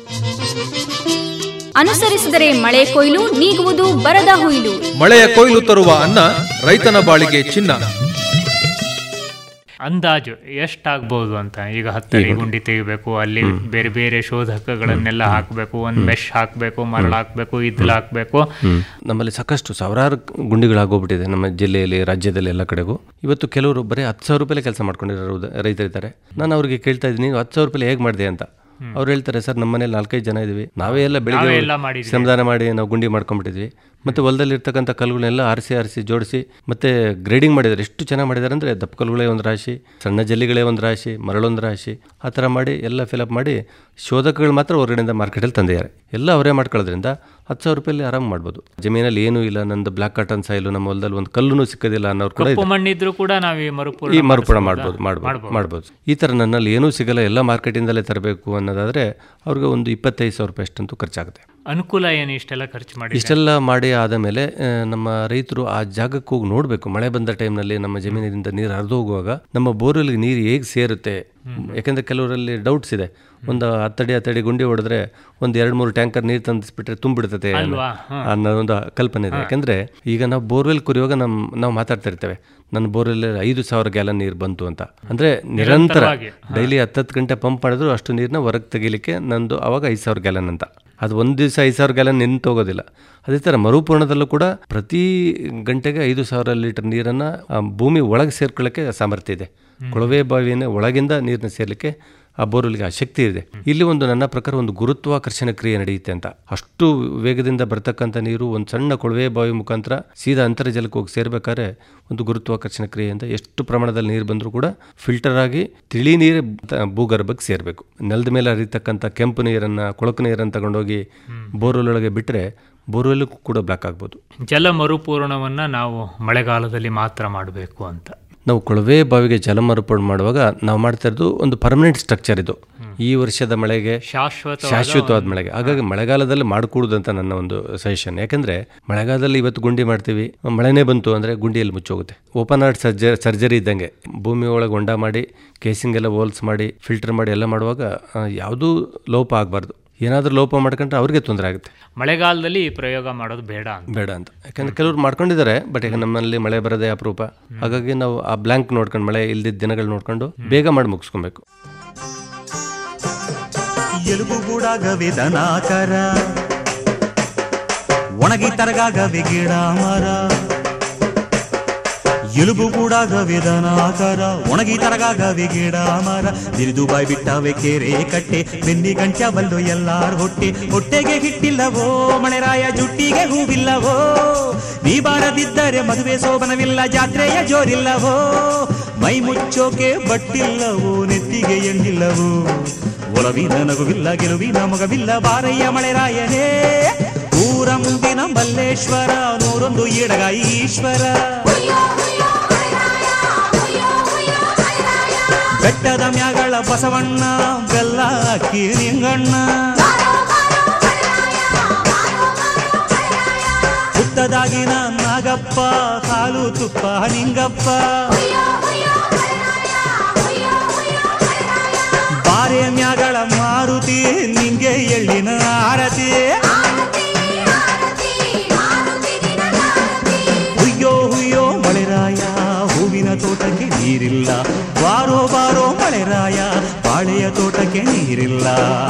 ಅನುಸರಿಸಿದರೆ ಮಳೆ ಕೊಯ್ಲು ನೀಗುವುದು ಬರದ ಹುಯ್ಲು ಮಳೆಯ ಕೊಯ್ಲು ತರುವ ಅನ್ನ ರೈತನ ಬಾಳಿಗೆ ಚಿನ್ನ ಅಂದಾಜು ಎಷ್ಟಾಗ್ಬೋದು ಅಂತ ಈಗ ಹತ್ತಡಿ ಗುಂಡಿ ತೆಗಿಬೇಕು ಅಲ್ಲಿ ಬೇರೆ ಬೇರೆ ಶೋಧಕಗಳನ್ನೆಲ್ಲ ಹಾಕಬೇಕು ಒಂದು ಮೆಶ್ ಹಾಕಬೇಕು ಮರಳು ಹಾಕಬೇಕು ಇದ್ಲು ಹಾಕಬೇಕು ನಮ್ಮಲ್ಲಿ ಸಾಕಷ್ಟು ಸಾವಿರಾರು ಗುಂಡಿಗಳಾಗೋಗ್ಬಿಟ್ಟಿದೆ ನಮ್ಮ ಜಿಲ್ಲೆಯಲ್ಲಿ ರಾಜ್ಯದಲ್ಲಿ ಎಲ್ಲ ಕಡೆಗೂ ಇವತ್ತು ಕೆಲವರು ಬರೀ ಹತ್ತು ಸಾವಿರ ರೂಪಾಯಿ ಕೆಲಸ ಮಾಡ್ಕೊಂಡಿರೋ ರೈತರಿದ್ದಾರೆ ನಾನು ಅವ್ರಿಗೆ ಕೇಳ್ತಾ ಇದ್ದೀನಿ ನೀವು ಹತ್ತು ಸಾವಿರ ರೂಪಾಯಿ ಹೇಗೆ ಮಾಡಿದೆ ಅಂತ ಅವ್ರು ಹೇಳ್ತಾರೆ ಸರ್ ನಮ್ಮ ಮನೇಲಿ ನಾಲ್ಕೈದು ಜನ ಇದೀವಿ ನಾವೇ ಎಲ್ಲ ಬೆಳಿಗ್ಗೆ ಎಲ್ಲ ಮಾಡಿದ್ವಿ. ಶ್ರಮದಾನ ಮಾಡಿ ನಾವು ಗುಂಡಿ ಮಾಡ್ಕೊಂಡ್ಬಿಟ್ಟಿದ್ವಿ ಮತ್ತು ಹೊಲದಲ್ಲಿ ಇರ್ತಕ್ಕಂಥ ಕಲ್ಲುಗಳನ್ನೆಲ್ಲ ಆರಿಸಿ ಆರಿಸಿ ಜೋಡಿಸಿ ಮತ್ತೆ ಗ್ರೇಡಿಂಗ್ ಮಾಡಿದ್ದಾರೆ ಎಷ್ಟು ಚೆನ್ನಾಗಿ ಮಾಡಿದ್ದಾರೆ ಅಂದರೆ ದಪ್ಪ ಕಲ್ಲುಗಳೇ ಒಂದು ರಾಶಿ ಸಣ್ಣ ಜಲ್ಲಿಗಳೇ ಒಂದು ರಾಶಿ ಮರಳೊಂದು ರಾಶಿ ಆ ಥರ ಮಾಡಿ ಎಲ್ಲ ಫಿಲಪ್ ಮಾಡಿ ಶೋಧಕಗಳು ಮಾತ್ರ ಹೊರಗಡೆಯಿಂದ ಮಾರ್ಕೆಟಲ್ಲಿ ತಂದಿದ್ದಾರೆ ಎಲ್ಲ ಅವರೇ ಮಾಡ್ಕೊಳ್ಳೋದ್ರಿಂದ ಹತ್ತು ಸಾವಿರ ರೂಪಾಯಲ್ಲಿ ಆರಾಮ್ ಮಾಡ್ಬೋದು ಜಮೀನಲ್ಲಿ ಏನೂ ಇಲ್ಲ ನಂದು ಬ್ಲಾಕ್ ಕಾಟನ್ ಸಾಯಿಲು ನಮ್ಮ ಹೊಲದಲ್ಲಿ ಒಂದು ಕಲ್ಲೂ ಸಿಕ್ಕೋದಿಲ್ಲ ಅನ್ನೋರು ಕೂಡ ಕಪ್ಪು ಮಣ್ಣಿದ್ರು ಕೂಡ ನಾವು ಈ ಮರುಪೂರ್ಣ ಈ ಮರುಪೂರ್ಣ ಮಾಡಿಸ್ಬೋದಾ? ಮಾಡ್ಬೋದು ಮಾಡ್ಬೋದು ಮಾಡ್ಬೋದು ಈ ಥರ ನನ್ನಲ್ಲಿ ಏನೂ ಸಿಗಲ್ಲ ಎಲ್ಲ ಮಾರ್ಕೆಟಿಂದಲೇ ತರಬೇಕು ಅನ್ನೋದಾದರೆ ಅವ್ರಿಗೆ ಒಂದು ಇಪ್ಪತ್ತೈದು ಸಾವಿರ ರೂಪಾಯಿ ಅಷ್ಟಂತೂ ಖರ್ಚಾಗುತ್ತೆ ಅನುಕೂಲ ಏನು ಇಷ್ಟೆಲ್ಲ ಖರ್ಚು ಮಾಡಿ ಇಷ್ಟೆಲ್ಲ ಮಾಡಿ ಆದ ಮೇಲೆ ಆ, ನಮ್ಮ ರೈತರು ಆ ಜಾಗಕ್ಕೆ ಹೋಗಿ ನೋಡಬೇಕು ಮಳೆ ಬಂದ ಟೈಮ್ನಲ್ಲಿ ನಮ್ಮ ಜಮೀನಿನಿಂದ ನೀರು ಹರಿದು ಹೋಗುವಾಗ ನಮ್ಮ ಬೋರ್ವೆಲ್ಗೆ ನೀರು ಹೇಗೆ ಸೇರುತ್ತೆ ಯಾಕೆಂದರೆ ಕೆಲವರಲ್ಲಿ ಡೌಟ್ಸ್ ಇದೆ ಒಂದು ಹತ್ತಡಿ ಹತ್ತಡಿ ಗುಂಡಿ ಹೊಡೆದ್ರೆ ಒಂದು ಎರಡು ಮೂರು ಟ್ಯಾಂಕರ್ ನೀರು ತಂದಿಸ್ಬಿಟ್ರೆ ತುಂಬಿಡ್ತದೆ ಅನ್ನೋ- ಅನ್ನೋ ಒಂದು ಕಲ್ಪನೆ ಇದೆ ಯಾಕೆಂದರೆ ಈಗ ನಾವು ಬೋರ್ವೆಲ್ ಕುರಿಯುವಾಗ ನಮ್ಮ ನಾವು ಮಾತಾಡ್ತಾ ಇರ್ತೇವೆ ನನ್ನ ಬೋರ್ವೆಲ್ ಐದು ಸಾವಿರ ಗ್ಯಾಲನ್ ನೀರು ಬಂತು ಅಂತ ಅಂದರೆ ನಿರಂತರ ಡೈಲಿ ಹತ್ತತ್ತು ಗಂಟೆ ಪಂಪ್ ಮಾಡಿದ್ರು ಅಷ್ಟು ನೀರನ್ನ ಹೊರಗೆ ತೆಗಿಲಿಕ್ಕೆ ನಂದು ಅವಾಗ ಐದು ಸಾವಿರ ಗ್ಯಾಲನ್ ಅಂತ ಅದು ಒಂದು ದಿವಸ ಐದು ಸಾವಿರ ಗ್ಯಾಲನ್ ನಿಂತು ಹೋಗೋದಿಲ್ಲ ಅದೇ ಥರ ಮರುಪೂರ್ಣದಲ್ಲೂ ಕೂಡ ಪ್ರತಿ ಗಂಟೆಗೆ ಐದು ಸಾವಿರ ಲೀಟರ್ ನೀರನ್ನು ಭೂಮಿ ಒಳಗೆ ಸೇರ್ಕೊಳ್ಳೋಕ್ಕೆ ಸಾಮರ್ಥ್ಯ ಇದೆ ಕೊಳವೆ ಬಾವಿನ ಒಳಗಿಂದ ನೀರನ್ನ ಸೇರ್ಲಿಕ್ಕೆ ಆ ಬೋರ್ವೆಲ್ಗೆ ಆ ಶಕ್ತಿ ಇದೆ ಇಲ್ಲಿ ಒಂದು ನನ್ನ ಪ್ರಕಾರ ಒಂದು ಗುರುತ್ವಾಕರ್ಷಣ ಕ್ರಿಯೆ ನಡೆಯುತ್ತೆ ಅಂತ ಅಷ್ಟು ವೇಗದಿಂದ ಬರ್ತಕ್ಕಂಥ ನೀರು ಒಂದು ಸಣ್ಣ ಕೊಳವೆ ಬಾವಿ ಮುಖಾಂತರ ಸೀದಾ ಅಂತರ್ಜಲಕ್ಕೆ ಹೋಗಿ ಸೇರ್ಬೇಕಾದ್ರೆ ಒಂದು ಗುರುತ್ವಾಕರ್ಷಣ ಕ್ರಿಯೆಯಿಂದ ಎಷ್ಟು ಪ್ರಮಾಣದಲ್ಲಿ ನೀರು ಬಂದರೂ ಕೂಡ ಫಿಲ್ಟರ್ ಆಗಿ ತಿಳಿ ನೀರೇ ತ- ಭೂಗರ್ಭಕ್ಕೆ ಸೇರಬೇಕು ನೆಲದ ಮೇಲೆ ಹರಿತಕ್ಕಂಥ ಕೆಂಪು ನೀರನ್ನು ಕೊಳಕು ನೀರನ್ನು ತಗೊಂಡೋಗಿ ಬೋರ್ವೆಲ್ ಒಳಗೆ ಬಿಟ್ಟರೆ ಬೋರ್ವೆಲ್ ಕೂಡ ಬ್ಲಾಕ್ ಆಗ್ಬೋದು ಜಲ ಮರುಪೂರಣವನ್ನ ನಾವು ಮಳೆಗಾಲದಲ್ಲಿ ಮಾತ್ರ ಮಾಡಬೇಕು ಅಂತ ನಾವು ಕೊಳವೆ ಬಾವಿಗೆ ಜಲ ಮರುಪೂರ್ಣ ಮಾಡುವಾಗ ನಾವು ಮಾಡ್ತಾ ಇರೋದು ಒಂದು ಪರ್ಮನೆಂಟ್ ಸ್ಟ್ರಕ್ಚರ್ ಇದು ಈ ವರ್ಷದ ಮಳೆಗೆ ಶಾಶ್ವತ ಶಾಶ್ವತವಾದ ಮಳೆಗೆ ಹಾಗಾಗಿ ಮಳೆಗಾಲದಲ್ಲಿ ಮಾಡಕೂಡದು ಅಂತ ನನ್ನ ಒಂದು ಸಜೆಷನ್ ಯಾಕಂದ್ರೆ ಮಳೆಗಾಲದಲ್ಲಿ ಇವತ್ತು ಗುಂಡಿ ಮಾಡ್ತೀವಿ ಮಳೆನೇ ಬಂತು ಅಂದ್ರೆ ಗುಂಡಿಯಲ್ಲಿ ಮುಚ್ಚೋಗುತ್ತೆ ಓಪನ್ ಹಾರ್ಟ್ ಸರ್ಜರಿ ಸರ್ಜರಿ ಇದ್ದಂಗೆ ಭೂಮಿ ಒಳಗೆ ಹೊಂಡ ಮಾಡಿ ಕೇಸಿಂಗ್ ಎಲ್ಲ ಹೋಲ್ಸ್ ಮಾಡಿ ಫಿಲ್ಟರ್ ಮಾಡಿ ಎಲ್ಲ ಮಾಡುವಾಗ ಆ, ಯಾವುದೂ ಲೋಪ ಆಗಬಾರ್ದು ಏನಾದರೂ ಲೋಪ ಮಾಡ್ಕೊಂಡ್ರೆ ಅವ್ರಿಗೆ ತೊಂದರೆ ಆಗುತ್ತೆ ಮಳೆಗಾಲದಲ್ಲಿ ಈ ಪ್ರಯೋಗ ಮಾಡೋದು ಬೇಡ ಅಂತ ಬೇಡ ಅಂತ ಯಾಕಂದ್ರೆ ಕೆಲವರು ಮಾಡ್ಕೊಂಡಿದ್ದಾರೆ ಬಟ್ ಈಗ ನಮ್ಮಲ್ಲಿ ಮಳೆ ಬರೋದೇ ಅಪರೂಪ ಹಾಗಾಗಿ ನಾವು ಆ ಬ್ಲ್ಯಾಂಕ್ ನೋಡ್ಕೊಂಡು ಮಳೆ ಇಲ್ದಿದ್ದ ದಿನಗಳು ನೋಡ್ಕೊಂಡು ಬೇಗ ಮಾಡಿ ಮುಗಿಸ್ಕೊಬೇಕು ಎಲುಬು ಗೂಡಾಗವೆ ದನಾಕರ ಒಣಗಿ ತರಗಾಗವೆ ಗಿಡ ಮರ ಎಲುಬು ಗೂಡಾಗವೆ ದನಾಕರ ಒಣಗಿ ತರಗಾಗವೆ ಗಿಡ ಮರ ತಿರಿದು ಬಾಯ್ ಬಿಟ್ಟವೆ ಕೆರೆ ಕಟ್ಟೆ ಬೆನ್ನಿ ಗಂಟ್ಯಾವಲ್ಲು ಎಲ್ಲಾರ್ ಹೊಟ್ಟೆ ಹೊಟ್ಟೆಗೆ ಹಿಟ್ಟಿಲ್ಲವೋ ಮಳೆರಾಯ ಜುಟ್ಟಿಗೆ ಹೂವಿಲ್ಲವೋ ನೀ ಬಾರದಿದ್ದರೆ ಮದುವೆ ಸೋಬನವಿಲ್ಲ ಜಾತ್ರೆಯ ಜೋರಿಲ್ಲವೋ ಮೈ ಮುಚ್ಚೋಕೆ ಬಟ್ಟಿಲ್ಲವೋ ನೆತ್ತಿಗೆ ಎಣ್ಣಿಲ್ಲವೋ ಒಲವಿನ ನಗುವಿಲ್ಲ ಗೆಲುವಿನ ಮಗವಿಲ್ಲ ಬಾರಯ್ಯ ಮಳೆರಾಯನೇ ಊರ ಮುಂದಿನ ಮಲ್ಲೇಶ್ವರ ನೂರೊಂದು ಈಡಗ ಈಶ್ವರ ಬೆಟ್ಟದ ಮ್ಯಾಗಳ ಬಸವಣ್ಣ ಬೆಲ್ಲ ಅಕ್ಕಿ ನಿಂಗಣ್ಣ ಹುತ್ತದಾಗಿನ ನಾಗಪ್ಪ ಹಾಲು ತುಪ್ಪ ನಿಂಗಪ್ಪ ಬಾರೆ ಮ್ಯಾಗಳ ಮಾರುತಿ ನಿಂಗೆ ಎಳ್ಳಿನ ಆರತಿ ಹುಯ್ಯೋ ಹುಯ್ಯೋ ಮಳೆರಾಯ ಹೂವಿನ ತೋಟಕ್ಕೆ ನೀರಿಲ್ಲ ಬಾರೋ ಬಾರೋ ಮಳೆರಾಯ ಬಾಳೆಯ ತೋಟಕ್ಕೆ ನೀರಿಲ್ಲ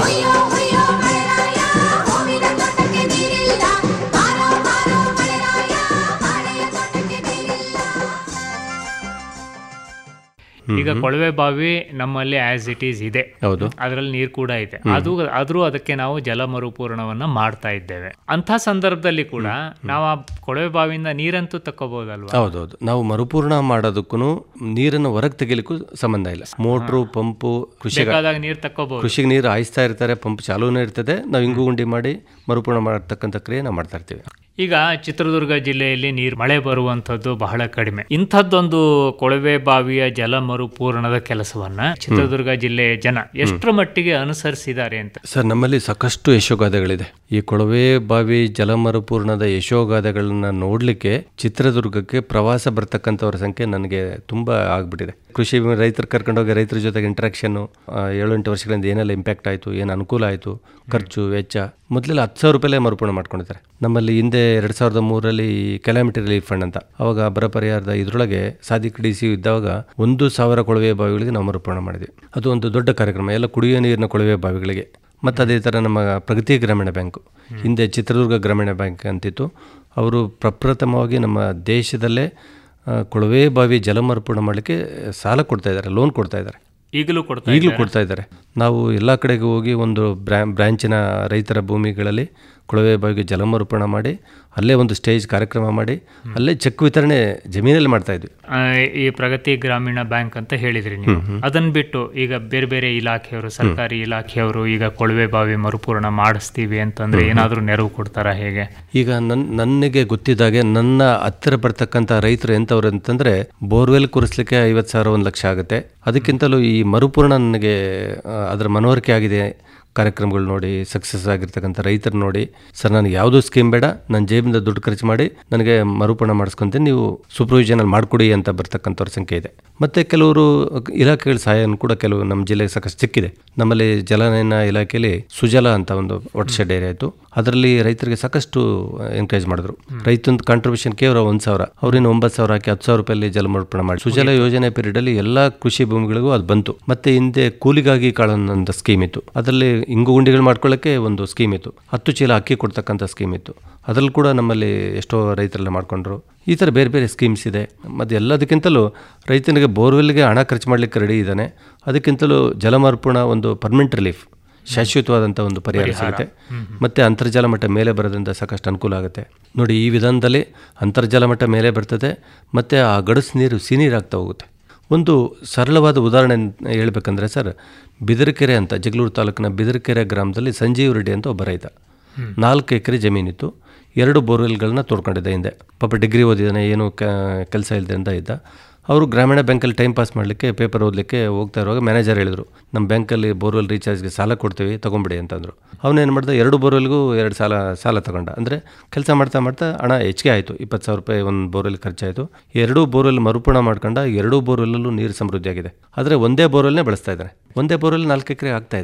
ಈಗ ಕೊಳವೆ ಬಾವಿ ನಮ್ಮಲ್ಲಿ ಆಸ್ ಇಟ್ ಈಸ್ ಇದೆ ಹೌದು ಅದರಲ್ಲಿ ನೀರು ಕೂಡ ಇದೆ ಅದು ಆದ್ರೂ ಅದಕ್ಕೆ ನಾವು ಜಲ ಮರುಪೂರಣವನ್ನ ಮಾಡ್ತಾ ಇದ್ದೇವೆ ಅಂತ ಸಂದರ್ಭದಲ್ಲಿ ಕೂಡ ನಾವು ಆ ಕೊಳವೆ ಬಾವಿಯಿಂದ ನೀರಂತೂ ತಕ್ಕೋಬಹುದಲ್ವಾ ಹೌದೌದು ನಾವು ಮರುಪೂರ್ಣ ಮಾಡೋದಕ್ಕೂ ನೀರನ್ನು ಹೊರಗೆ ತೆಗಿಲಿಕ್ಕೂ ಸಂಬಂಧ ಇಲ್ಲ ಮೋಟ್ರು ಪಂಪು ಕೃಷಿ ಬೇಕಾದಾಗ ನೀರು ತಕ್ಕೋಬಹುದು ಕೃಷಿಗೆ ನೀರು ಹಾಯಿಸ್ತಾ ಇರ್ತಾರೆ ಪಂಪ್ ಚಾಲೂನೇ ಇರ್ತದೆ ನಾವು ಇಂಗು ಗುಂಡಿ ಮಾಡಿ ಮರುಪೂರ್ಣ ಮಾಡತಕ್ಕಂಥ ಕ್ರಿಯೆ ನಾವು ಮಾಡ್ತಾ ಇರ್ತೀವಿ ಈಗ ಚಿತ್ರದುರ್ಗ ಜಿಲ್ಲೆಯಲ್ಲಿ ನೀರು ಮಳೆ ಬರುವಂತದ್ದು ಬಹಳ ಕಡಿಮೆ ಇಂಥದ್ದೊಂದು ಕೊಳವೆ ಬಾವಿಯ ಜಲ ಮರುಪೂರಣದ ಕೆಲಸವನ್ನ ಚಿತ್ರದುರ್ಗ ಜಿಲ್ಲೆಯ ಜನ ಎಷ್ಟರ ಮಟ್ಟಿಗೆ ಅನುಸರಿಸಿದ್ದಾರೆ ಅಂತ ಸರ್ ನಮ್ಮಲ್ಲಿ ಸಾಕಷ್ಟು ಯಶೋಗಾಥೆಗಳಿದೆ ಈ ಕೊಳವೆ ಬಾವಿ ಜಲಮರುಪೂರ್ಣದ ಯಶೋಗಾಥೆಗಳನ್ನ ನೋಡಲಿಕ್ಕೆ ಚಿತ್ರದುರ್ಗಕ್ಕೆ ಪ್ರವಾಸ ಬರ್ತಕ್ಕಂಥವ್ರ ಸಂಖ್ಯೆ ನನಗೆ ತುಂಬ ಆಗ್ಬಿಟ್ಟಿದೆ ಕೃಷಿ ರೈತರು ಕರ್ಕೊಂಡೋಗಿ ರೈತರ ಜೊತೆಗೆ ಇಂಟ್ರಾಕ್ಷನ್ನು ಏಳೆಂಟು ವರ್ಷಗಳಿಂದ ಏನೆಲ್ಲ ಇಂಪ್ಯಾಕ್ಟ್ ಆಯಿತು ಏನು ಅನುಕೂಲ ಆಯಿತು ಖರ್ಚು ವೆಚ್ಚ ಮೊದಲೆಲ್ಲ ಹತ್ತು ಸಾವಿರ ರೂಪಾಯಲ್ಲೇ ಮರುಪೂರ್ಣ ಮಾಡ್ಕೊಂಡಿದ್ದಾರೆ ನಮ್ಮಲ್ಲಿ ಹಿಂದೆ ಎರಡು ಸಾವಿರದ ಮೂರರಲ್ಲಿ ಕೆಲಾಮಿಟಿ ರಿಲೀಫ್ ಫಂಡ್ ಅಂತ ಅವಾಗ ಬರ ಪರಿಹಾರದ ಇದರೊಳಗೆ ಸಾದಿಕ್ ಡಿ ಸಿ ಇದ್ದಾಗ ಒಂದು ಸಾವಿರ ಕೊಳವೆ ಬಾವಿಗಳಿಗೆ ನಾವು ಮರುಪೂರ್ಣ ಮಾಡಿದ್ವಿ ಅದು ಒಂದು ದೊಡ್ಡ ಕಾರ್ಯಕ್ರಮ ಎಲ್ಲ ಕುಡಿಯುವ ನೀರಿನ ಕೊಳವೆ ಬಾವಿಗಳಿಗೆ ಮತ್ತು ಅದೇ ಥರ ನಮ್ಮ ಪ್ರಗತಿ ಗ್ರಾಮೀಣ ಬ್ಯಾಂಕು ಹಿಂದೆ ಚಿತ್ರದುರ್ಗ ಗ್ರಾಮೀಣ ಬ್ಯಾಂಕ್ ಅಂತಿತ್ತು ಅವರು ಪ್ರಪ್ರಥಮವಾಗಿ ನಮ್ಮ ದೇಶದಲ್ಲೇ ಆ, ಕೊಳವೆ ಬಾವಿ ಜಲಮರುಪೂರ್ಣ ಮಾಡಲಿಕ್ಕೆ ಸಾಲ ಕೊಡ್ತಾ ಇದ್ದಾರೆ ಲೋನ್ ಕೊಡ್ತಾ ಇದ್ದಾರೆ ಈಗಲೂ ಕೊಡ್ತಾ ಈಗಲೂ ಕೊಡ್ತಾ ಇದ್ದಾರೆ ನಾವು ಎಲ್ಲ ಕಡೆಗೆ ಹೋಗಿ ಒಂದು ಬ್ರ್ಯಾ ಬ್ರ್ಯಾಂಚಿನ ರೈತರ ಭೂಮಿಗಳಲ್ಲಿ ಕೊಳವೆ ಬಾವಿಗೆ ಜಲಮರುಪೂರ್ಣ ಮಾಡಿ ಅಲ್ಲೇ ಒಂದು ಸ್ಟೇಜ್ ಕಾರ್ಯಕ್ರಮ ಮಾಡಿ ಅಲ್ಲೇ ಚೆಕ್ ವಿತರಣೆ ಜಮೀನಲ್ಲಿ ಮಾಡ್ತಾ ಇದ್ವಿ ಆ, ಈ ಪ್ರಗತಿ ಗ್ರಾಮೀಣ ಬ್ಯಾಂಕ್ ಅಂತ ಹೇಳಿದ್ರಿ ನೀವು ಅದನ್ನ ಬಿಟ್ಟು ಈಗ ಬೇರೆ ಬೇರೆ ಇಲಾಖೆಯವರು ಸರ್ಕಾರಿ ಇಲಾಖೆಯವರು ಈಗ ಕೊಳವೆ ಬಾವಿ ಮರುಪೂರ್ಣ ಮಾಡಿಸ್ತೀವಿ ಅಂತಂದ್ರೆ ಏನಾದ್ರೂ ನೆರವು ಕೊಡ್ತಾರಾ ಹೇಗೆ ಈಗ ನನ್ನ ನನಗೆ ಗೊತ್ತಿದ್ದಾಗೆ ನನ್ನ ಹತ್ತಿರ ಬರ್ತಕ್ಕಂಥ ರೈತರು ಎಂಥವ್ರು ಅಂತಂದರೆ ಬೋರ್ವೆಲ್ ಕುರಿಸ್ಲಿಕ್ಕೆ ಐವತ್ತು ಸಾವಿರ ಒಂದು ಲಕ್ಷ ಆಗುತ್ತೆ ಅದಕ್ಕಿಂತಲೂ ಈ ಮರುಪೂರ್ಣ ನನಗೆ ಆ, ಅದರ ಮನವರಿಕೆ ಆಗಿದೆ ಕಾರ್ಯಕ್ರಮಗಳು ನೋಡಿ ಸಕ್ಸಸ್ ಆಗಿರ್ತಕ್ಕಂಥ ರೈತರು ನೋಡಿ ಸರ್ ನನಗೆ ಯಾವುದೂ ಸ್ಕೀಮ್ ಬೇಡ ನನ್ನ ಜೇಬಿಂದ ದುಡ್ಡು ಖರ್ಚು ಮಾಡಿ ನನಗೆ ಮರುಪೂರ್ಣ ಮಾಡಿಸ್ಕೊಂತೀನಿ ನೀವು ಸೂಪರ್ವಿಷನಲ್ಲಿ ಮಾಡಿಕೊಡಿ ಅಂತ ಬರ್ತಕ್ಕಂಥವ್ರ ಸಂಖ್ಯೆ ಇದೆ ಮತ್ತು ಕೆಲವರು ಇಲಾಖೆಗಳ ಸಹಾಯನೂ ಕೂಡ ಕೆಲವು ನಮ್ಮ ಜಿಲ್ಲೆಗೆ ಸಾಕಷ್ಟು ಸಿಕ್ಕಿದೆ ನಮ್ಮಲ್ಲಿ ಜಲನಯನ ಇಲಾಖೆಯಲ್ಲಿ ಸುಜಲ ಅಂತ ಒಂದು ಒಟ್ಟು ಶೆಡ್ ಏರಿಯಾ ಇತ್ತು ಅದರಲ್ಲಿ ರೈತರಿಗೆ ಸಾಕಷ್ಟು ಎನ್ಕರೇಜ್ ಮಾಡಿದ್ರು ರೈತಂದು ಕಾಂಟ್ರಿಬ್ಯೂಷನ್ ಕೇವಲ ಒಂದು ಸಾವಿರ ಅವ್ರಿನ್ನು ಒಂಬತ್ತು ಸಾವಿರ ಹಾಕಿ ಹತ್ತು ಸಾವಿರ ರೂಪಾಯಲ್ಲಿ ಜಲಮರ್ಪಣೆ ಮಾಡಿ ಸುಜಲ ಯೋಜನೆ ಪೀರಿಯಡ್ ಅಲ್ಲಿ ಎಲ್ಲ ಕೃಷಿ ಭೂಮಿಗಳಿಗೂ ಅದು ಬಂತು ಮತ್ತೆ ಹಿಂದೆ ಕೂಲಿಗಾಗಿ ಕಾಳನ್ನೊಂದು ಸ್ಕೀಮ್ ಇತ್ತು ಅದರಲ್ಲಿ ಇಂಗು ಗುಂಡಿಗಳು ಮಾಡ್ಕೊಳ್ಳೋಕ್ಕೆ ಒಂದು ಸ್ಕೀಮ್ ಇತ್ತು ಹತ್ತು ಚೀಲ ಅಕ್ಕಿ ಕೊಡ್ತಕ್ಕಂಥ ಸ್ಕೀಮ್ ಇತ್ತು ಅದರಲ್ಲಿ ಕೂಡ ನಮ್ಮಲ್ಲಿ ಎಷ್ಟೋ ರೈತರೆಲ್ಲ ಮಾಡ್ಕೊಂಡ್ರು ಈ ಥರ ಬೇರೆ ಬೇರೆ ಸ್ಕೀಮ್ಸ್ ಇದೆ ಮತ್ತು ಎಲ್ಲದಕ್ಕಿಂತಲೂ ರೈತನಿಗೆ ಬೋರ್ವೆಲ್ಗೆ ಹಣ ಖರ್ಚು ಮಾಡಲಿಕ್ಕೆ ರೆಡಿ ಇದ್ದಾನೆ ಅದಕ್ಕಿಂತಲೂ ಜಲಮರ್ಪಣ ಒಂದು ಪರ್ಮನೆಂಟ್ ರಿಲೀಫ್ ಶಾಶ್ವತವಾದಂಥ ಒಂದು ಪರಿಹಾರ ಸಿಗುತ್ತೆ ಮತ್ತು ಅಂತರ್ಜಲ ಮಟ್ಟ ಮೇಲೆ ಬರೋದ್ರಿಂದ ಸಾಕಷ್ಟು ಅನುಕೂಲ ಆಗುತ್ತೆ ನೋಡಿ ಈ ವಿಧಾನದಲ್ಲಿ ಅಂತರ್ಜಲ ಮಟ್ಟ ಮೇಲೆ ಬರ್ತದೆ ಮತ್ತು ಆ ಗಡಸು ನೀರು ಸಿನೀರಾಗ್ತಾ ಹೋಗುತ್ತೆ ಒಂದು ಸರಳವಾದ ಉದಾಹರಣೆ ಹೇಳ್ಬೇಕಂದ್ರೆ ಸರ್ ಬಿದರಕೆರೆ ಅಂತ ಜಗಳೂರು ತಾಲೂಕಿನ ಬಿದರಕೆರೆ ಗ್ರಾಮದಲ್ಲಿ ಸಂಜೀವ್ ರೆಡ್ಡಿ ಅಂತ ಒಬ್ಬ ರೈತ ನಾಲ್ಕು ಎಕರೆ ಜಮೀನಿತ್ತು ಎರಡು ಬೋರ್ವೆಲ್ಗಳನ್ನ ತೋಡ್ಕೊಂಡಿದ್ದ ಹಿಂದೆ ಪಾಪ ಡಿಗ್ರಿ ಓದಿದ್ದಾನೆ ಏನು ಕೆಲಸ ಇಲ್ಲದೆ ಇದ್ದ ಅವರು ಗ್ರಾಮೀಣ ಬ್ಯಾಂಕಲ್ಲಿ ಟೈಮ್ ಪಾಸ್ ಮಾಡಲಿಕ್ಕೆ ಪೇಪರ್ ಓದಲಿಕ್ಕೆ ಹೋಗ್ತಾ ಇರುವಾಗ ಮ್ಯಾನೇಜರ್ ಹೇಳಿದ್ರು ನಮ್ಮ ಬ್ಯಾಂಕಲ್ಲಿ ಬೋರ್ವೆಲ್ ರೀಚಾರ್ಜ್ಗೆ ಸಾಲ ಕೊಡ್ತೀವಿ ತೊಗೊಂಬಿಡಿ ಅಂತಂದರು ಅವನೇನು ಮಾಡ್ದ ಎರಡು ಬೋರ್ವೆಲ್ಗೂ ಎರಡು ಸಾಲ ಸಾಲ ತಗೊಂಡ ಅಂದರೆ ಕೆಲಸ ಮಾಡ್ತಾ ಮಾಡ್ತಾ ಹಣ ಹೆಚ್ಚಿಗೆ ಆಯಿತು ಇಪ್ಪತ್ತು ಸಾವಿರ ರೂಪಾಯಿ ಒಂದು ಬೋರ್ವೆಲ್ ಖರ್ಚಾಯಿತು ಎರಡೂ ಬೋರ್ವೆಲ್ ಮರುಪೂರ್ಣ ಮಾಡ್ಕೊಂಡ ಎರಡೂ ಬೋರ್ವೆಲ್ಲೂ ನೀರು ಸಮೃದ್ಧಿಯಾಗಿದೆ ಆದರೆ ಒಂದೇ ಬೋರ್ವೆಲ್ನೇ ಬಳಸ್ತಾ ಇದ್ದಾರೆ ಒಂದೇ ಬೋರ್ವೆಲ್ ನಾಲ್ಕು ಎಕರೆ ಆಗ್ತಾ ಇದೆ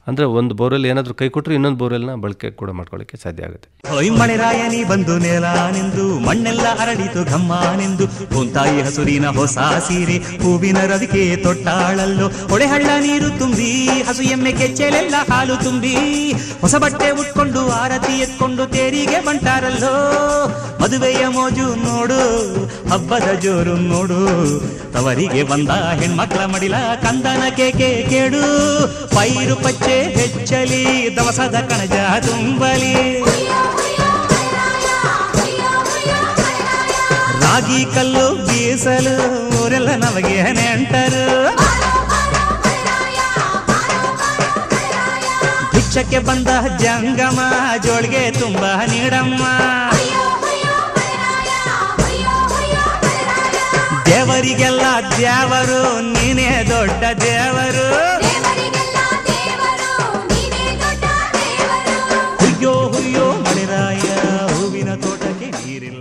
ಅಂದರೆ ಒಂದು ಬೋರ್ವೆಲ್ ಏನಾದರೂ ಕೈ ಕೊಟ್ಟರೆ ಇನ್ನೊಂದು ಬೋರ್ವೆಲ್ನ ಬಳಕೆ ಕೂಡ ಮಾಡ್ಕೊಳ್ಳಿಕ್ಕೆ ಸಾಧ್ಯ ಆಗುತ್ತೆ ಹೊಯ್ ಮಳೆರಾಯನಿ ಬಂದು ನೆಲಾನೆಂದು ಮಣ್ಣೆಲ್ಲ ಅರಳಿತು ಘಮ್ಮನೆಂದು ಭೂಂತಾಯಿ ಹಸುರಿನ ಹೊಸ ಸೀರೆ ಹೂವಿನ ರವಿಕೆ ತೊಟ್ಟಾಳಲ್ಲೋ ಹೊಳೆಹಳ್ಳ ನೀರು ತುಂಬಿ ಹಸು ಎಮ್ಮೆ ಕೆಚ್ಚೆಲೆಲ್ಲ ಹಾಲು ತುಂಬಿ ಹೊಸ ಬಟ್ಟೆ ಉಟ್ಕೊಂಡು ಆರತಿ ಎತ್ಕೊಂಡು ತೇರಿಗೆ ಬಂಟಾರಲ್ಲೋ ಮದುವೆಯ ಮೋಜು ನೋಡು ಹಬ್ಬದ ಜೋರು ನೋಡು ತವರಿಗೆ ಬಂದ ಹೆಣ್ಮಕ್ಳ ಮಡಿಲ ಕಂದನ ಕೇಕೆ ಕೇಡು ಪೈರು ಪಚ್ಚೆ ಹೆಚ್ಚಲಿ ದವಸದ ಕಣಜ ತುಂಬಲಿ ರಾಗಿ ಕಲ್ಲು ಬೀಸಲು ಊರೆಲ್ಲ ನಮಗೆ ನೆಂಟರು ಭಿಕ್ಷಕ್ಕೆ ಬಂದ ಜಂಗಮ ಜೋಳಿಗೆ ತುಂಬ ನೀಡಮ್ಮ ದೇವರಿಗೆಲ್ಲ ದೇವರು ನೀನೇ ದೊಡ್ಡ ದೇವರು ಹುಯ್ಯೋ ಹುಯ್ಯೋ ಮಳೆರಾಯ ಹೂವಿನ ತೋಟಕ್ಕೆ ನೀರಿಲ್ಲ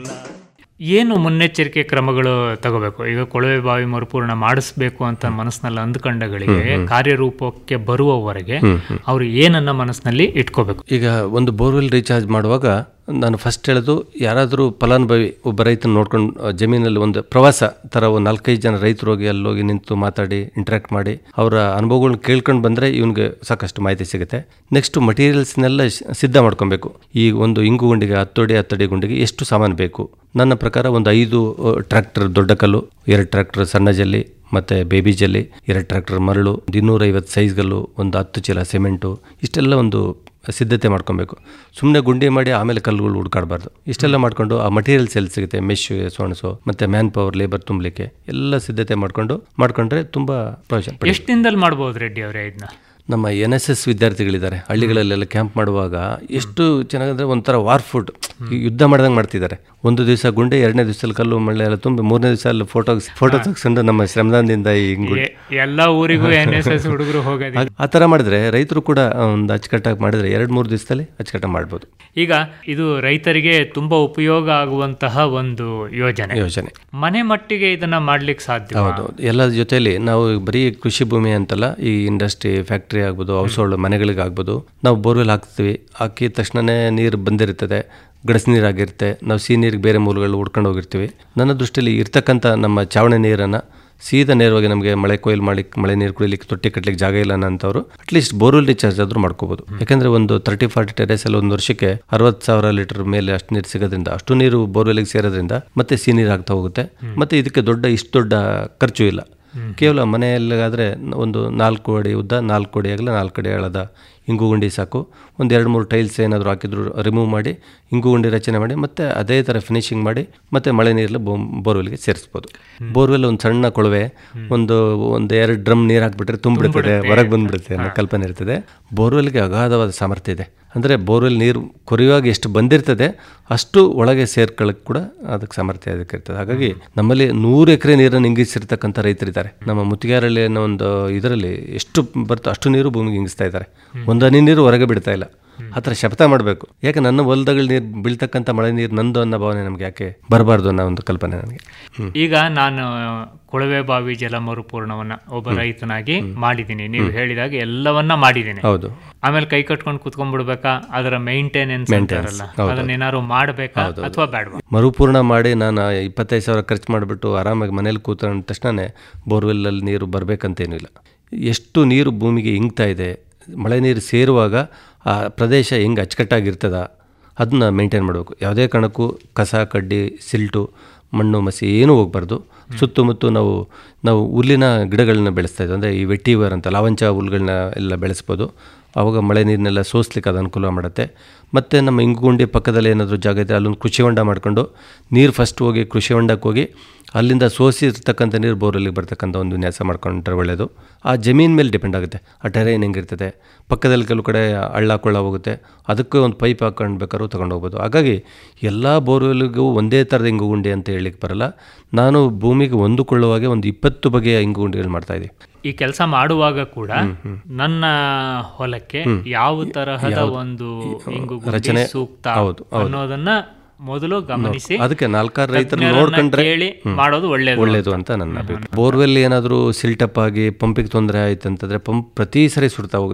ಏನು ಮುನ್ನೆಚ್ಚರಿಕೆ ಕ್ರಮಗಳು ತಗೋಬೇಕು ಈಗ ಕೊಳವೆ ಬಾವಿ ಮರುಪೂರ್ಣ ಮಾಡಿಸ್ಬೇಕು ಅಂತ ಮನಸ್ಸಿನಲ್ಲಿ ಅಂದ್ಕೊಂಡಗಳಿಗೆ ಕಾರ್ಯರೂಪಕ್ಕೆ ಬರುವವರೆಗೆ ಅವರು ಏನನ್ನ ಮನಸ್ಸಿನಲ್ಲಿ ಇಟ್ಕೋಬೇಕು ಈಗ ಒಂದು ಬೋರ್ವೆಲ್ ರೀಚಾರ್ಜ್ ಮಾಡುವಾಗ ನಾನು ಫಸ್ಟ್ ಹೇಳೋದು ಯಾರಾದರೂ ಫಲಾನುಭವಿ ಒಬ್ಬ ರೈತನ ನೋಡ್ಕೊಂಡು ಆ, ಜಮೀನಲ್ಲಿ ಒಂದು ಪ್ರವಾಸ ಥರ ಒಂದು ನಾಲ್ಕೈದು ಜನ ರೈತರು ಹೋಗಿ ಅಲ್ಲೋಗಿ ನಿಂತು ಮಾತಾಡಿ ಇಂಟ್ರ್ಯಾಕ್ಟ್ ಮಾಡಿ ಅವರ ಅನುಭವಗಳನ್ನ ಕೇಳ್ಕೊಂಡು ಬಂದರೆ ಇವನಿಗೆ ಸಾಕಷ್ಟು ಮಾಹಿತಿ ಸಿಗುತ್ತೆ ನೆಕ್ಸ್ಟ್ ಮಟೀರಿಯಲ್ಸ್ನೆಲ್ಲ ಶ್- ಸಿದ್ಧ ಮಾಡ್ಕೊಬೇಕು ಈ ಒಂದು ಇಂಗು ಗುಂಡಿಗೆ ಹತ್ತಡಿ ಹತ್ತಡಿ ಗುಂಡಿಗೆ ಎಷ್ಟು ಸಾಮಾನು ಬೇಕು ನನ್ನ ಪ್ರಕಾರ ಒಂದು ಐದು ಟ್ರ್ಯಾಕ್ಟರ್ ದೊಡ್ಡ ಕಲ್ಲು ಎರಡು ಟ್ರ್ಯಾಕ್ಟರ್ ಸಣ್ಣ ಜಲ್ಲಿ ಮತ್ತು ಬೇಬಿ ಜಲ್ಲಿ ಎರಡು ಟ್ರ್ಯಾಕ್ಟರ್ ಮರಳು ಒಂದು ಇನ್ನೂರೈವತ್ತು ಸೈಜ್ಗಲ್ಲು ಒಂದು ಹತ್ತು ಚೀಲ ಸಿಮೆಂಟು ಇಷ್ಟೆಲ್ಲ ಒಂದು ಸಿದ್ಧತೆ ಮಾಡ್ಕೊಬೇಕು ಸುಮ್ಮನೆ ಗುಂಡಿ ಮಾಡಿ ಆಮೇಲೆ ಕಲ್ಲುಗಳು ಹುಡ್ಕಾಡಬಾರ್ದು ಇಷ್ಟೆಲ್ಲ ಮಾಡ್ಕೊಂಡು ಆ ಮಟೀರಿಯಲ್ಸ್ ಎಲ್ಲಿ ಸಿಗುತ್ತೆ ಮೆಶ್ ಸೋಣಸು ಮತ್ತು ಮ್ಯಾನ್ ಪವರ್ ಲೇಬರ್ ತುಂಬಲಿಕ್ಕೆ ಎಲ್ಲ ಸಿದ್ಧತೆ ಮಾಡ್ಕೊಂಡು ಮಾಡ್ಕೊಂಡ್ರೆ ತುಂಬ ಪ್ರಯೋಜನ ಪಡಿ- ಎಷ್ಟು ದಿನದಲ್ಲಿ ಮಾಡ್ಬೋದು ರೆಡ್ಡಿ ಅವರೇ ಇದನ್ನ ನಮ್ಮ ಎನ್ ಎಸ್ ಎಸ್ ವಿದ್ಯಾರ್ಥಿಗಳಿದ್ದಾರೆ ಹಳ್ಳಿಗಳಲ್ಲೆಲ್ಲ ಕ್ಯಾಂಪ್ ಮಾಡುವಾಗ ಎಷ್ಟು ಚೆನ್ನಾಗಂದ್ರೆ ಒಂಥರ ವಾರ್ ಫುಡ್ ಯುದ್ಧ ಮಾಡ್ದಂಗೆ ಮಾಡ್ತಿದ್ದಾರೆ ಒಂದು ದಿವಸ ಗುಂಡೆ ಎರಡನೇ ದಿವಸದಲ್ಲಿ ಕಲ್ಲು ಮಳ್ಳೆ ಎಲ್ಲ ತುಂಬಿ ಮೂರನೇ ದಿವಸ ಅಲ್ಲಿ ಫೋಟೋ ಫೋಟೋ ತೆಗೆಸ್ಕೊಂಡು ನಮ್ಮ ಶ್ರಮದಾನದಿಂದ ಈ ಹಿಂಗು ಎ- ಎಲ್ಲಾ ಊರಿಗೂ ಎನ್ ಎಸ್ ಎಸ್ ಹುಡುಗರು ಹೋಗೋದು ಆ- ಆ ಥರ ಮಾಡಿದ್ರೆ ರೈತರು ಕೂಡ ಒಂದು ಅಚ್ಚುಕಟ್ಟಾಗಿ ಮಾಡಿದ್ರೆ ಎರಡು ಮೂರು ದಿವಸದಲ್ಲಿ ಅಚ್ಚುಕಟ್ಟಾಗಿ ಮಾಡ್ಬೋದು ಈಗ ಇದು ರೈತರಿಗೆ ತುಂಬಾ ಉಪಯೋಗ ಆಗುವಂತಹ ಒಂದು ಯೋಜನೆ ಯೋಜನೆ ಮನೆ ಮಟ್ಟಿಗೆ ಇದನ್ನ ಮಾಡ್ಲಿಕ್ಕೆ ಸಾಧ್ಯ ಹೌದು ಎಲ್ಲ ಜೊತೆಯಲ್ಲಿ ನಾವು ಬರೀ ಕೃಷಿ ಭೂಮಿ ಅಂತಲ್ಲ ಈ ಇಂಡಸ್ಟ್ರಿ ಫ್ಯಾಕ್ಟ್ರಿ ಆಗ್ಬೋದು ಹೌಸ್ ಹೋಲ್ಡ್ ಮನೆಗಳಿಗೆ ಆಗ್ಬೋದು ನಾವು ಬೋರ್ವೆಲ್ ಹಾಕ್ತೀವಿ ಹಾಕಿದ ತಕ್ಷಣನೇ ನೀರು ಬಂದಿರ್ತದೆ ಗಡಸು ನೀರಾಗಿರುತ್ತೆ ನಾವು ಸಿಹಿ ನೀರಿಗೆ ಬೇರೆ ಮೂಲಗಳು ಹುಡ್ಕೊಂಡು ಹೋಗಿರ್ತೀವಿ ನನ್ನ ದೃಷ್ಟಿಯಲ್ಲಿ ಇರ್ತಕ್ಕಂಥ ನಮ್ಮ ಚಾವಣಿ ನೀರನ್ನು ಸೀದಾ ನೇರವಾಗಿ ನಮಗೆ ಮಳೆ ಕೊಯ್ಲು ಮಾಡ್ಲಿಕ್ಕೆ ಮಳೆ ನೀರು ಕುಡಿಲಿಕ್ಕೆ ತೊಟ್ಟಿ ಕಟ್ಟಲಿಕ್ಕೆ ಜಾಗ ಇಲ್ಲ ಅಂತವ್ರು ಅಟ್ಲೀಸ್ಟ್ ಬೋರ್ವೆಲ್ ರೀಚಾರ್ಜ್ ಆದರೂ ಮಾಡ್ಕೋಬೋದು ಯಾಕಂದ್ರೆ ಒಂದು ತರ್ಟಿ ಫಾರ್ಟಿ ಟೆರೇಸ್ ಅಲ್ಲಿ ಒಂದು ವರ್ಷಕ್ಕೆ ಅರವತ್ತು ಸಾವಿರ ಲೀಟರ್ ಮೇಲೆ ಅಷ್ಟು ನೀರು ಸಿಗೋದ್ರಿಂದ ಅಷ್ಟು ನೀರು ಬೋರ್ವೆಲ್ಗೆ ಸೇರೋದ್ರಿಂದ ಮತ್ತೆ ಸಿಹಿ ನೀರು ಆಗ್ತಾ ಹೋಗುತ್ತೆ ಮತ್ತೆ ಇದಕ್ಕೆ ದೊಡ್ಡ ಇಷ್ಟು ದೊಡ್ಡ ಖರ್ಚು ಇಲ್ಲ ಕೇವಲ ಮನೆಯಲ್ಲಾದರೆ ಒಂದು ನಾಲ್ಕು ಅಡಿ ಉದ್ದ ನಾಲ್ಕು ಅಡಿ ಆಗಲ ನಾಲ್ಕು ಅಡಿ ಆಳದ ಇಂಗು ಗುಂಡಿ ಸಾಕು ಒಂದು ಎರಡು ಮೂರು ಟೈಲ್ಸ್ ಏನಾದರೂ ಹಾಕಿದ್ರು ರಿಮೂವ್ ಮಾಡಿ ಇಂಗು ಗುಂಡಿ ರಚನೆ ಮಾಡಿ ಮತ್ತೆ ಅದೇ ಥರ ಫಿನಿಶಿಂಗ್ ಮಾಡಿ ಮತ್ತೆ ಮಳೆ ನೀರಲ್ಲಿ ಬೋರ್ವೆಲ್ಗೆ ಸೇರಿಸ್ಬೋದು ಬೋರ್ವೆಲ್ ಒಂದು ಸಣ್ಣ ಕೊಳವೆ ಒಂದು ಒಂದು ಎರಡು ಡ್ರಮ್ ನೀರು ಹಾಕ್ಬಿಟ್ರೆ ತುಂಬಿಡ್ತದೆ ಹೊರಗೆ ಬಂದ್ಬಿಡುತ್ತೆ ಅನ್ನೋ ಕಲ್ಪನೆ ಇರ್ತದೆ ಬೋರ್ವೆಲ್ಗೆ ಅಗಾಧವಾದ ಸಾಮರ್ಥ್ಯ ಇದೆ ಅಂದರೆ ಬೋರ್ವೆಲ್ ನೀರು ಕೊರೆಯುವಾಗ ಎಷ್ಟು ಬಂದಿರ್ತದೆ ಅಷ್ಟು ಒಳಗೆ ಸೇರ್ಕೊಳ್ಳೋಕೆ ಕೂಡ ಅದಕ್ಕೆ ಸಾಮರ್ಥ್ಯ ಅದಕ್ಕೆ ಇರ್ತದೆ ಹಾಗಾಗಿ ನಮ್ಮಲ್ಲಿ ನೂರು ಎಕರೆ ನೀರನ್ನು ಇಂಗಿಸಿರ್ತಕ್ಕಂಥ ರೈತರಿದ್ದಾರೆ ನಮ್ಮ ಮುತ್ತಿಗೆರಳ್ಳಿ ಅನ್ನೋ ಒಂದು ಇದರಲ್ಲಿ ಎಷ್ಟು ಬರ್ತೋ ಅಷ್ಟು ನೀರು ಭೂಮಿಗೆ ಇಂಗಿಸ್ತಾ ಇದ್ದಾರೆ ಒಂದು ಹನಿ ನೀರು ಹೊರಗೆ ಬಿಡ್ತಾ ಇಲ್ಲ ಆ ಥರ ಶಪಥ ಮಾಡಬೇಕು ಯಾಕೆ ನನ್ನ ಹೊಲದಗಳ ನೀರು ಬೀಳ್ತಕ್ಕಂಥ ಮಳೆ ನೀರು ನಂದು ಅನ್ನೋ ಭಾವನೆ ನಮ್ಗೆ ಯಾಕೆ ಬರಬಾರ್ದು ಅನ್ನೋ ಒಂದು ಕಲ್ಪನೆ ನನಗೆ ಹ್ಮ್. ಈಗ ನಾನು ಕೊಳವೆ ಬಾವಿ ಜಲ ಮರುಪೂರ್ಣವನ್ನ ಒಬ್ಬ ರೈತನಾಗಿ ಮಾಡಿದ್ದೀನಿ ನೀವು ಹೇಳಿದಾಗ ಎಲ್ಲವನ್ನ ಮಾಡಿದ್ದೀನಿ ಹೌದು ಆಮೇಲೆ ಕೈ ಕಟ್ಕೊಂಡು ಕುತ್ಕೊಂಡ್ಬಿಡ್ಬೇಕಾ ಅದರ ಮೇಂಟೆನೆನ್ಸ್ ಅಂತಾರಲ್ಲ ಹೌದು. ಅದನ್ನೇನಾದ್ರು ಮಾಡಬೇಕಾ ಅಥವಾ ಬೇಡವಾ ಮರುಪೂರ್ಣ ಮಾಡಿ ನಾನು ಇಪ್ಪತ್ತೈದು ಸಾವಿರ ಖರ್ಚು ಮಾಡಿಬಿಟ್ಟು ಆರಾಮಾಗಿ ಮನೇಲಿ ಕೂತ್ಕೊಂಡ ತಕ್ಷಣ ಬೋರ್ವೆಲ್ಲಲ್ಲಿ ನೀರು ಬರಬೇಕಂತೇನೂ ಇಲ್ಲ ಎಷ್ಟು ನೀರು ಭೂಮಿಗೆ ಇಂಗ್ತಾ ಇದೆ ಮಳೆ ನೀರು ಸೇರುವಾಗ ಆ ಪ್ರದೇಶ ಹೆಂಗೆ ಅಚ್ಚುಕಟ್ಟಾಗಿರ್ತದ ಅದನ್ನ ಮೇಂಟೈನ್ ಮಾಡಬೇಕು ಯಾವುದೇ ಕಾರಣಕ್ಕೂ ಕಸ ಕಡ್ಡಿ ಸಿಲ್ಟು ಮಣ್ಣು ಮಸಿ ಏನೂ ಹೋಗ್ಬಾರ್ದು ಸುತ್ತಮುತ್ತ ನಾವು ನಾವು ಹುಲ್ಲಿನ ಗಿಡಗಳನ್ನ ಬೆಳೆಸ್ತಾ ಇದ್ದೀವಿ ಅಂದರೆ ಈ ವೆಟ್ಟಿವರ್ ಅಂತ ಲಾವಂಚ ಹುಲ್ಲುಗಳನ್ನ ಎಲ್ಲ ಬೆಳೆಸ್ಬೋದು ಆವಾಗ ಮಳೆ ನೀರನ್ನೆಲ್ಲ ಸೋಸ್ಲಿಕ್ಕೆ ಅದು ಅನುಕೂಲ ಮಾಡುತ್ತೆ ಮತ್ತು ನಮ್ಮ ಇಂಗುಗುಂಡಿ ಪಕ್ಕದಲ್ಲಿ ಏನಾದರೂ ಜಾಗ ಇದ್ದರೆ ಅಲ್ಲೊಂದು ಕೃಷಿ ಹೊಂಡ ಮಾಡಿಕೊಂಡು ನೀರು ಫಸ್ಟ್ ಹೋಗಿ ಕೃಷಿ ಹೊಂಡಕ್ಕೆ ಹೋಗಿ ಅಲ್ಲಿಂದ ಸೋಸಿರ್ತಕ್ಕಂಥ ನೀರು ಬೋರಲ್ಲಿಗೆ ಬರ್ತಕ್ಕಂಥ ಒಂದು ವಿನ್ಯಾಸ ಮಾಡ್ಕೊಂಡ್ರೆ ಒಳ್ಳೆಯದು ಆ ಜಮೀನ್ ಮೇಲೆ ಡಿಪೆಂಡ್ ಆಗುತ್ತೆ ಆ ಟೆರೈನ್ ಹೆಂಗಿರ್ತದೆ ಪಕ್ಕದಲ್ಲಿ ಕೆಲವು ಕಡೆ ಹಳ್ಳ ಕೊಳ್ಳ ಹೋಗುತ್ತೆ ಅದಕ್ಕೆ ಒಂದು ಪೈಪ್ ಹಾಕೊಂಡು ಬೇಕಾದ್ರೂ ತೊಗೊಂಡು ಹೋಗ್ಬೋದು ಹಾಗಾಗಿ ಎಲ್ಲ ಬೋರ್ವೆಲ್ಗೂ ಒಂದೇ ಥರದ ಇಂಗುಗುಂಡಿ ಅಂತ ಹೇಳಲಿಕ್ಕೆ ಬರಲ್ಲ ನಾನು ಭೂಮಿಗೆ ಹೊಂದಿಕೊಳ್ಳುವಾಗೆ ಒಂದು ಇಪ್ಪತ್ತು ಬಗೆಯ ಇಂಗುಗುಂಡಿಗಳು ಮಾಡ್ತಾಯಿದ್ದೀವಿ ಈ ಕೆಲಸ ಮಾಡುವಾಗ ಕೂಡ ನನ್ನ ಹೊಲಕ್ಕೆ ಯಾವ ತರಹದ ಒಂದು ಇಂಗು ಗುಂಡಿ ರಚನೆ ಸೂಕ್ತ ಹೌದು, ಹೌದು. ಅನ್ನೋದನ್ನ ಮೊದಲು ಗಮನಿಸಿ ಅದಕ್ಕೆ ನಾಲ್ಕಾರು ರೈತರು ತಜ್ಞರನ್ನ ನೋಡ್ಕೊಂಡ್ರೆ ಕೇಳಿ ಹ್ಮ್. ಮಾಡೋದು ಒಳ್ಳೇದು ಒಳ್ಳೇದು ಅಂತ ನನ್ನ ಅಭಿಪ್ರಾಯ ಬೋರ್ವೆಲ್ ಏನಾದರೂ ಸಿಲ್ಟಪ್ ಆಗಿ ಪಂಪಿಗೆ ತೊಂದರೆ ಆಯ್ತು ಅಂತಂದರೆ ಪಂಪ್ ಪ್ರತಿ ಸರಿ ಸುಡ್ತಾ ಹೋಗುತ್ತೆ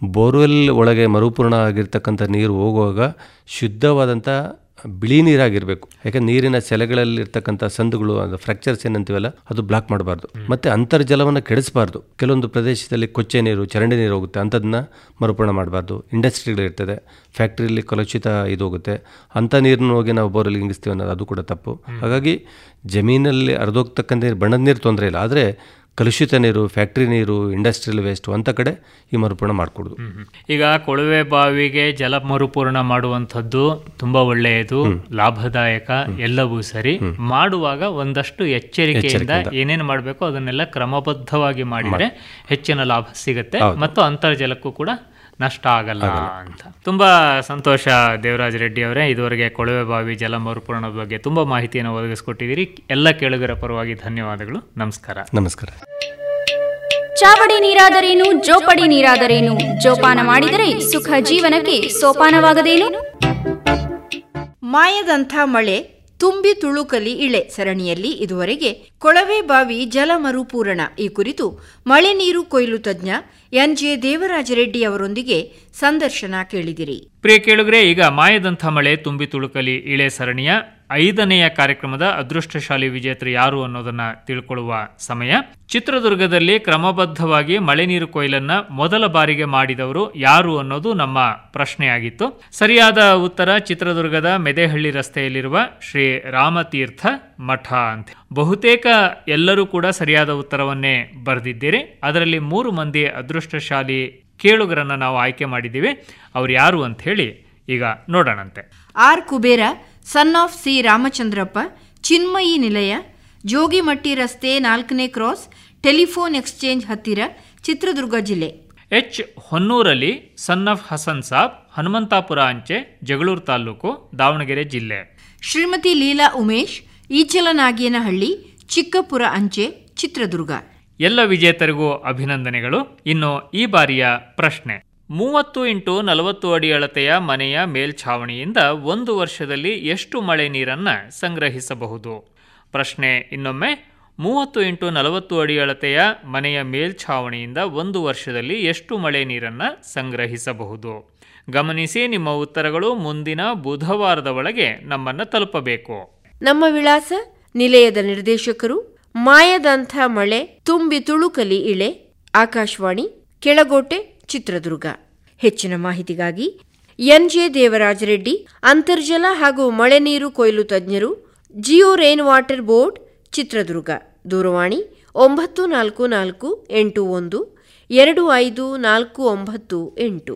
ಬೋರ್ವೆಲ್ ಒಳಗೆ ಮರುಪೂರ್ಣ ಆಗಿರ್ತಕ್ಕಂಥ ನೀರು ಹೋಗುವಾಗ ಶುದ್ಧವಾದಂಥ ಬಿಳಿ ನೀರಾಗಿರಬೇಕು ಯಾಕಂದ್ರೆ ನೀರಿನ ಸೆಲೆಗಳಲ್ಲಿ ಇರ್ತಕ್ಕಂಥ ಸಂದುಗಳು ಅದು ಫ್ರಾಕ್ಚರ್ಸ್ ಏನಂತೀವಲ್ಲ ಅದು ಬ್ಲಾಕ್ ಮಾಡಬಾರ್ದು ಮತ್ತೆ ಅಂತರ್ಜಲವನ್ನು ಕೆಡಿಸಬಾರ್ದು ಕೆಲವೊಂದು ಪ್ರದೇಶದಲ್ಲಿ ಕೊಚ್ಚೆ ನೀರು ಚರಂಡಿ ನೀರು ಹೋಗುತ್ತೆ ಅಂಥದನ್ನ ಮರುಪೂರ್ಣ ಮಾಡಬಾರ್ದು ಇಂಡಸ್ಟ್ರಿಗಳಿರ್ತದೆ ಫ್ಯಾಕ್ಟ್ರಿಯಲ್ಲಿ ಕಲುಷಿತ ಇದು ಹೋಗುತ್ತೆ ಅಂಥ ನೀರನ್ನು ಹೋಗಿ ನಾವು ಬೋರಲ್ಲಿ ಇಂಗಿಸ್ತೀವಿ ಅನ್ನೋದು ಅದು ಕೂಡ ತಪ್ಪು ಹಾಗಾಗಿ ಜಮೀನಲ್ಲಿ ಹರಿದೋಗ್ತಕ್ಕಂಥ ನೀರು ಬಣ್ಣದ ನೀರು ತೊಂದರೆ ಇಲ್ಲ ಆದರೆ ಕಲುಷಿತ ನೀರು ಫ್ಯಾಕ್ಟ್ರಿ ನೀರು ಇಂಡಸ್ಟ್ರಿಯಲ್ ವೇಸ್ಟು ಅಂಥ ಕಡೆ ಈ ಮರುಪೂರ್ಣ ಮಾಡಿಕೊಡೋದು ಈಗ ಕೊಳವೆ ಬಾವಿಗೆ ಜಲ ಮರುಪೂರ್ಣ ಮಾಡುವಂಥದ್ದು ತುಂಬಾ ಒಳ್ಳೆಯದು ಲಾಭದಾಯಕ ಎಲ್ಲವೂ ಸರಿ ಮಾಡುವಾಗ ಒಂದಷ್ಟು ಎಚ್ಚರಿಕೆಯಿಂದ ಏನೇನು ಮಾಡಬೇಕು ಅದನ್ನೆಲ್ಲ ಕ್ರಮಬದ್ಧವಾಗಿ ಮಾಡಿದ್ರೆ ಹೆಚ್ಚಿನ ಲಾಭ ಸಿಗುತ್ತೆ ಮತ್ತು ಅಂತರ್ಜಲಕ್ಕೂ ಕೂಡ ನಷ್ಟ ಆಗಲ್ಲ ಅಂತ ತುಂಬಾ ಸಂತೋಷ ದೇವರಾಜ ರೆಡ್ಡಿ ಅವರೇ ಇದುವರೆಗೆ ಕೊಳವೆ ಬಾವಿ ಜಲ ಮರುಪೂರ್ಣದ ಬಗ್ಗೆ ತುಂಬಾ ಮಾಹಿತಿಯನ್ನು ಒದಗಿಸ್ಕೊಟ್ಟಿದ್ದೀರಿ ಎಲ್ಲ ಕೇಳುಗರ ಪರವಾಗಿ ಧನ್ಯವಾದಗಳು ನಮಸ್ಕಾರ ನಮಸ್ಕಾರ ಚಾವಡಿ ನೀರಾದರೇನು ಜೋಪಡಿ ನೀರಾದರೇನು ಜೋಪಾನ ಮಾಡಿದರೆ ಸುಖ ಜೀವನಕ್ಕೆ ಸೋಪಾನವಾಗದೇನು ಮಾಯದಂಥ ಮಳೆ ತುಂಬಿ ತುಳುಕಲಿ ಇಳೆ ಸರಣಿಯಲ್ಲಿ ಇದುವರೆಗೆ ಕೊಳವೆ ಬಾವಿ ಜಲ ಮರುಪೂರಣ ಈ ಕುರಿತು ಮಳೆ ನೀರು ಕೊಯ್ಲು ತಜ್ಞ ಎನ್ ಜೆ ದೇವರಾಜರೆಡ್ಡಿ ಅವರೊಂದಿಗೆ ಸಂದರ್ಶನ ಕೇಳಿದಿರಿ ಪ್ರಿಯ ಕೇಳುಗರೆ ಈಗ ಮಾಯದಂಥ ಮಳೆ ತುಂಬಿ ತುಳುಕಲಿ ಇಳೆ ಸರಣಿಯ ಐದನೆಯ ಕಾರ್ಯಕ್ರಮದ ಅದೃಷ್ಟಶಾಲಿ ವಿಜೇತರು ಯಾರು ಅನ್ನೋದನ್ನ ತಿಳ್ಕೊಳ್ಳುವ ಸಮಯ ಚಿತ್ರದುರ್ಗದಲ್ಲಿ ಕ್ರಮಬದ್ಧವಾಗಿ ಮಳೆ ನೀರು ಕೊಯ್ಲನ್ನ ಮೊದಲ ಬಾರಿಗೆ ಮಾಡಿದವರು ಯಾರು ಅನ್ನೋದು ನಮ್ಮ ಪ್ರಶ್ನೆಯಾಗಿತ್ತು ಸರಿಯಾದ ಉತ್ತರ ಚಿತ್ರದುರ್ಗದ ಮೆದೆಹಳ್ಳಿ ರಸ್ತೆಯಲ್ಲಿರುವ ಶ್ರೀ ರಾಮತೀರ್ಥ ಮಠ ಅಂತ ಬಹುತೇಕ ಎಲ್ಲರೂ ಕೂಡ ಸರಿಯಾದ ಉತ್ತರವನ್ನೇ ಬರೆದಿದ್ದೀರಿ ಅದರಲ್ಲಿ ಮೂರು ಮಂದಿ ಅದೃಷ್ಟಶಾಲಿ ಕೇಳುಗರನ್ನ ನಾವು ಆಯ್ಕೆ ಮಾಡಿದ್ದೀವಿ ಅವ್ರು ಯಾರು ಅಂತ ಹೇಳಿ ಈಗ ನೋಡೋಣಂತೆ R Kubera son of C Ramachandrappa Chinmayi Nilaya Jogimatti ರಸ್ತೆ ನಾಲ್ಕನೇ ಕ್ರಾಸ್ ಟೆಲಿಫೋನ್ ಎಕ್ಸ್ಚೇಂಜ್ ಹತ್ತಿರ ಚಿತ್ರದುರ್ಗ ಜಿಲ್ಲೆ ಎಚ್ ಹೊನ್ನೂರಲ್ಲಿ ಸನ್ ಆಫ್ ಹಸನ್ ಸಾಬ್ ಹನುಮಂತಾಪುರ ಅಂಚೆ ಜಗಳೂರು ತಾಲೂಕು ದಾವಣಗೆರೆ ಜಿಲ್ಲೆ ಶ್ರೀಮತಿ ಲೀಲಾ ಉಮೇಶ್ ಈಚಲನಾಗೇನಹಳ್ಳಿ ಚಿಕ್ಕಪುರ ಅಂಚೆ ಚಿತ್ರದುರ್ಗ ಎಲ್ಲ ವಿಜೇತರಿಗೂ ಅಭಿನಂದನೆಗಳು ಇನ್ನು ಈ ಬಾರಿಯ ಪ್ರಶ್ನೆ ಮೂವತ್ತು ಇಂಟು ನಲವತ್ತು ಅಡಿ ಅಳತೆಯ ಮನೆಯ ಮೇಲ್ಛಾವಣಿಯಿಂದ ಒಂದು ವರ್ಷದಲ್ಲಿ ಎಷ್ಟು ಮಳೆ ನೀರನ್ನ ಸಂಗ್ರಹಿಸಬಹುದು ಪ್ರಶ್ನೆ ಇನ್ನೊಮ್ಮೆ ಮೂವತ್ತು ಇಂಟು ನಲವತ್ತು ಅಡಿ ಅಳತೆಯ ಮನೆಯ ಮೇಲ್ಛಾವಣಿಯಿಂದ ಒಂದು ವರ್ಷದಲ್ಲಿ ಎಷ್ಟು ಮಳೆ ನೀರನ್ನ ಸಂಗ್ರಹಿಸಬಹುದು ಗಮನಿಸಿ ನಿಮ್ಮ ಉತ್ತರಗಳು ಮುಂದಿನ ಬುಧವಾರದ ಒಳಗೆ ನಮ್ಮನ್ನು ತಲುಪಬೇಕು ನಮ್ಮ ವಿಳಾಸ ನಿಲಯದ ನಿರ್ದೇಶಕರು ಮಾಯದಂಥ ಮಳೆ ತುಂಬಿ ತುಳುಕಲಿ ಇಳೆ ಆಕಾಶವಾಣಿ ಕೆಳಗೋಟೆ ಚಿತ್ರದುರ್ಗ ಹೆಚ್ಚಿನ ಮಾಹಿತಿಗಾಗಿ ಎನ್ಜೆ ದೇವರಾಜ ರೆಡ್ಡಿ ಅಂತರ್ಜಲ ಹಾಗೂ ಮಳೆ ನೀರು ಕೊಯ್ಲು ತಜ್ಞರು geo rain water board Chitradurga ದೂರವಾಣಿ ಒಂಬತ್ತು ನಾಲ್ಕು ನಾಲ್ಕು ಎಂಟು ಒಂದು ಎರಡು ಐದು ನಾಲ್ಕು ಒಂಬತ್ತು ಎಂಟು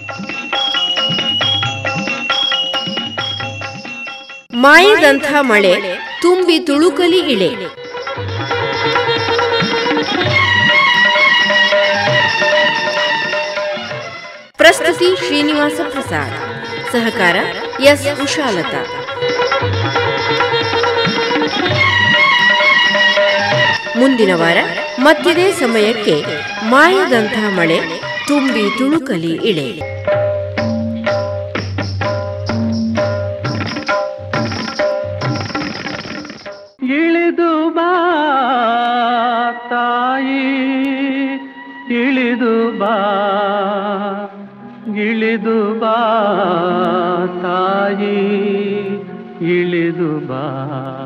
ಮಾಯದಂಥ ಮಳೆ ತುಂಬಿ ತುಳುಕಲಿ ಇಳೆ ಪ್ರಸ್ತುತಿ ಶ್ರೀನಿವಾಸ ಪ್ರಸಾದ್ ಸಹಕಾರ ಎಸ್ ಉಷಾಲತಾ ಮುಂದಿನ ವಾರ ಮತ್ತಿದೇ ಸಮಯಕ್ಕೆ ಮಾಯದಂಥ ಮಳೆ ತುಂಬಿ ತುಳುಕಲಿ ಇಳೆ ಇಳಿದು ಬಾ ತಾಯಿ ಇಳಿದು ಬಾ ಇಳಿದು ಬಾ ತಾಯಿ ಇಳಿದು ಬಾ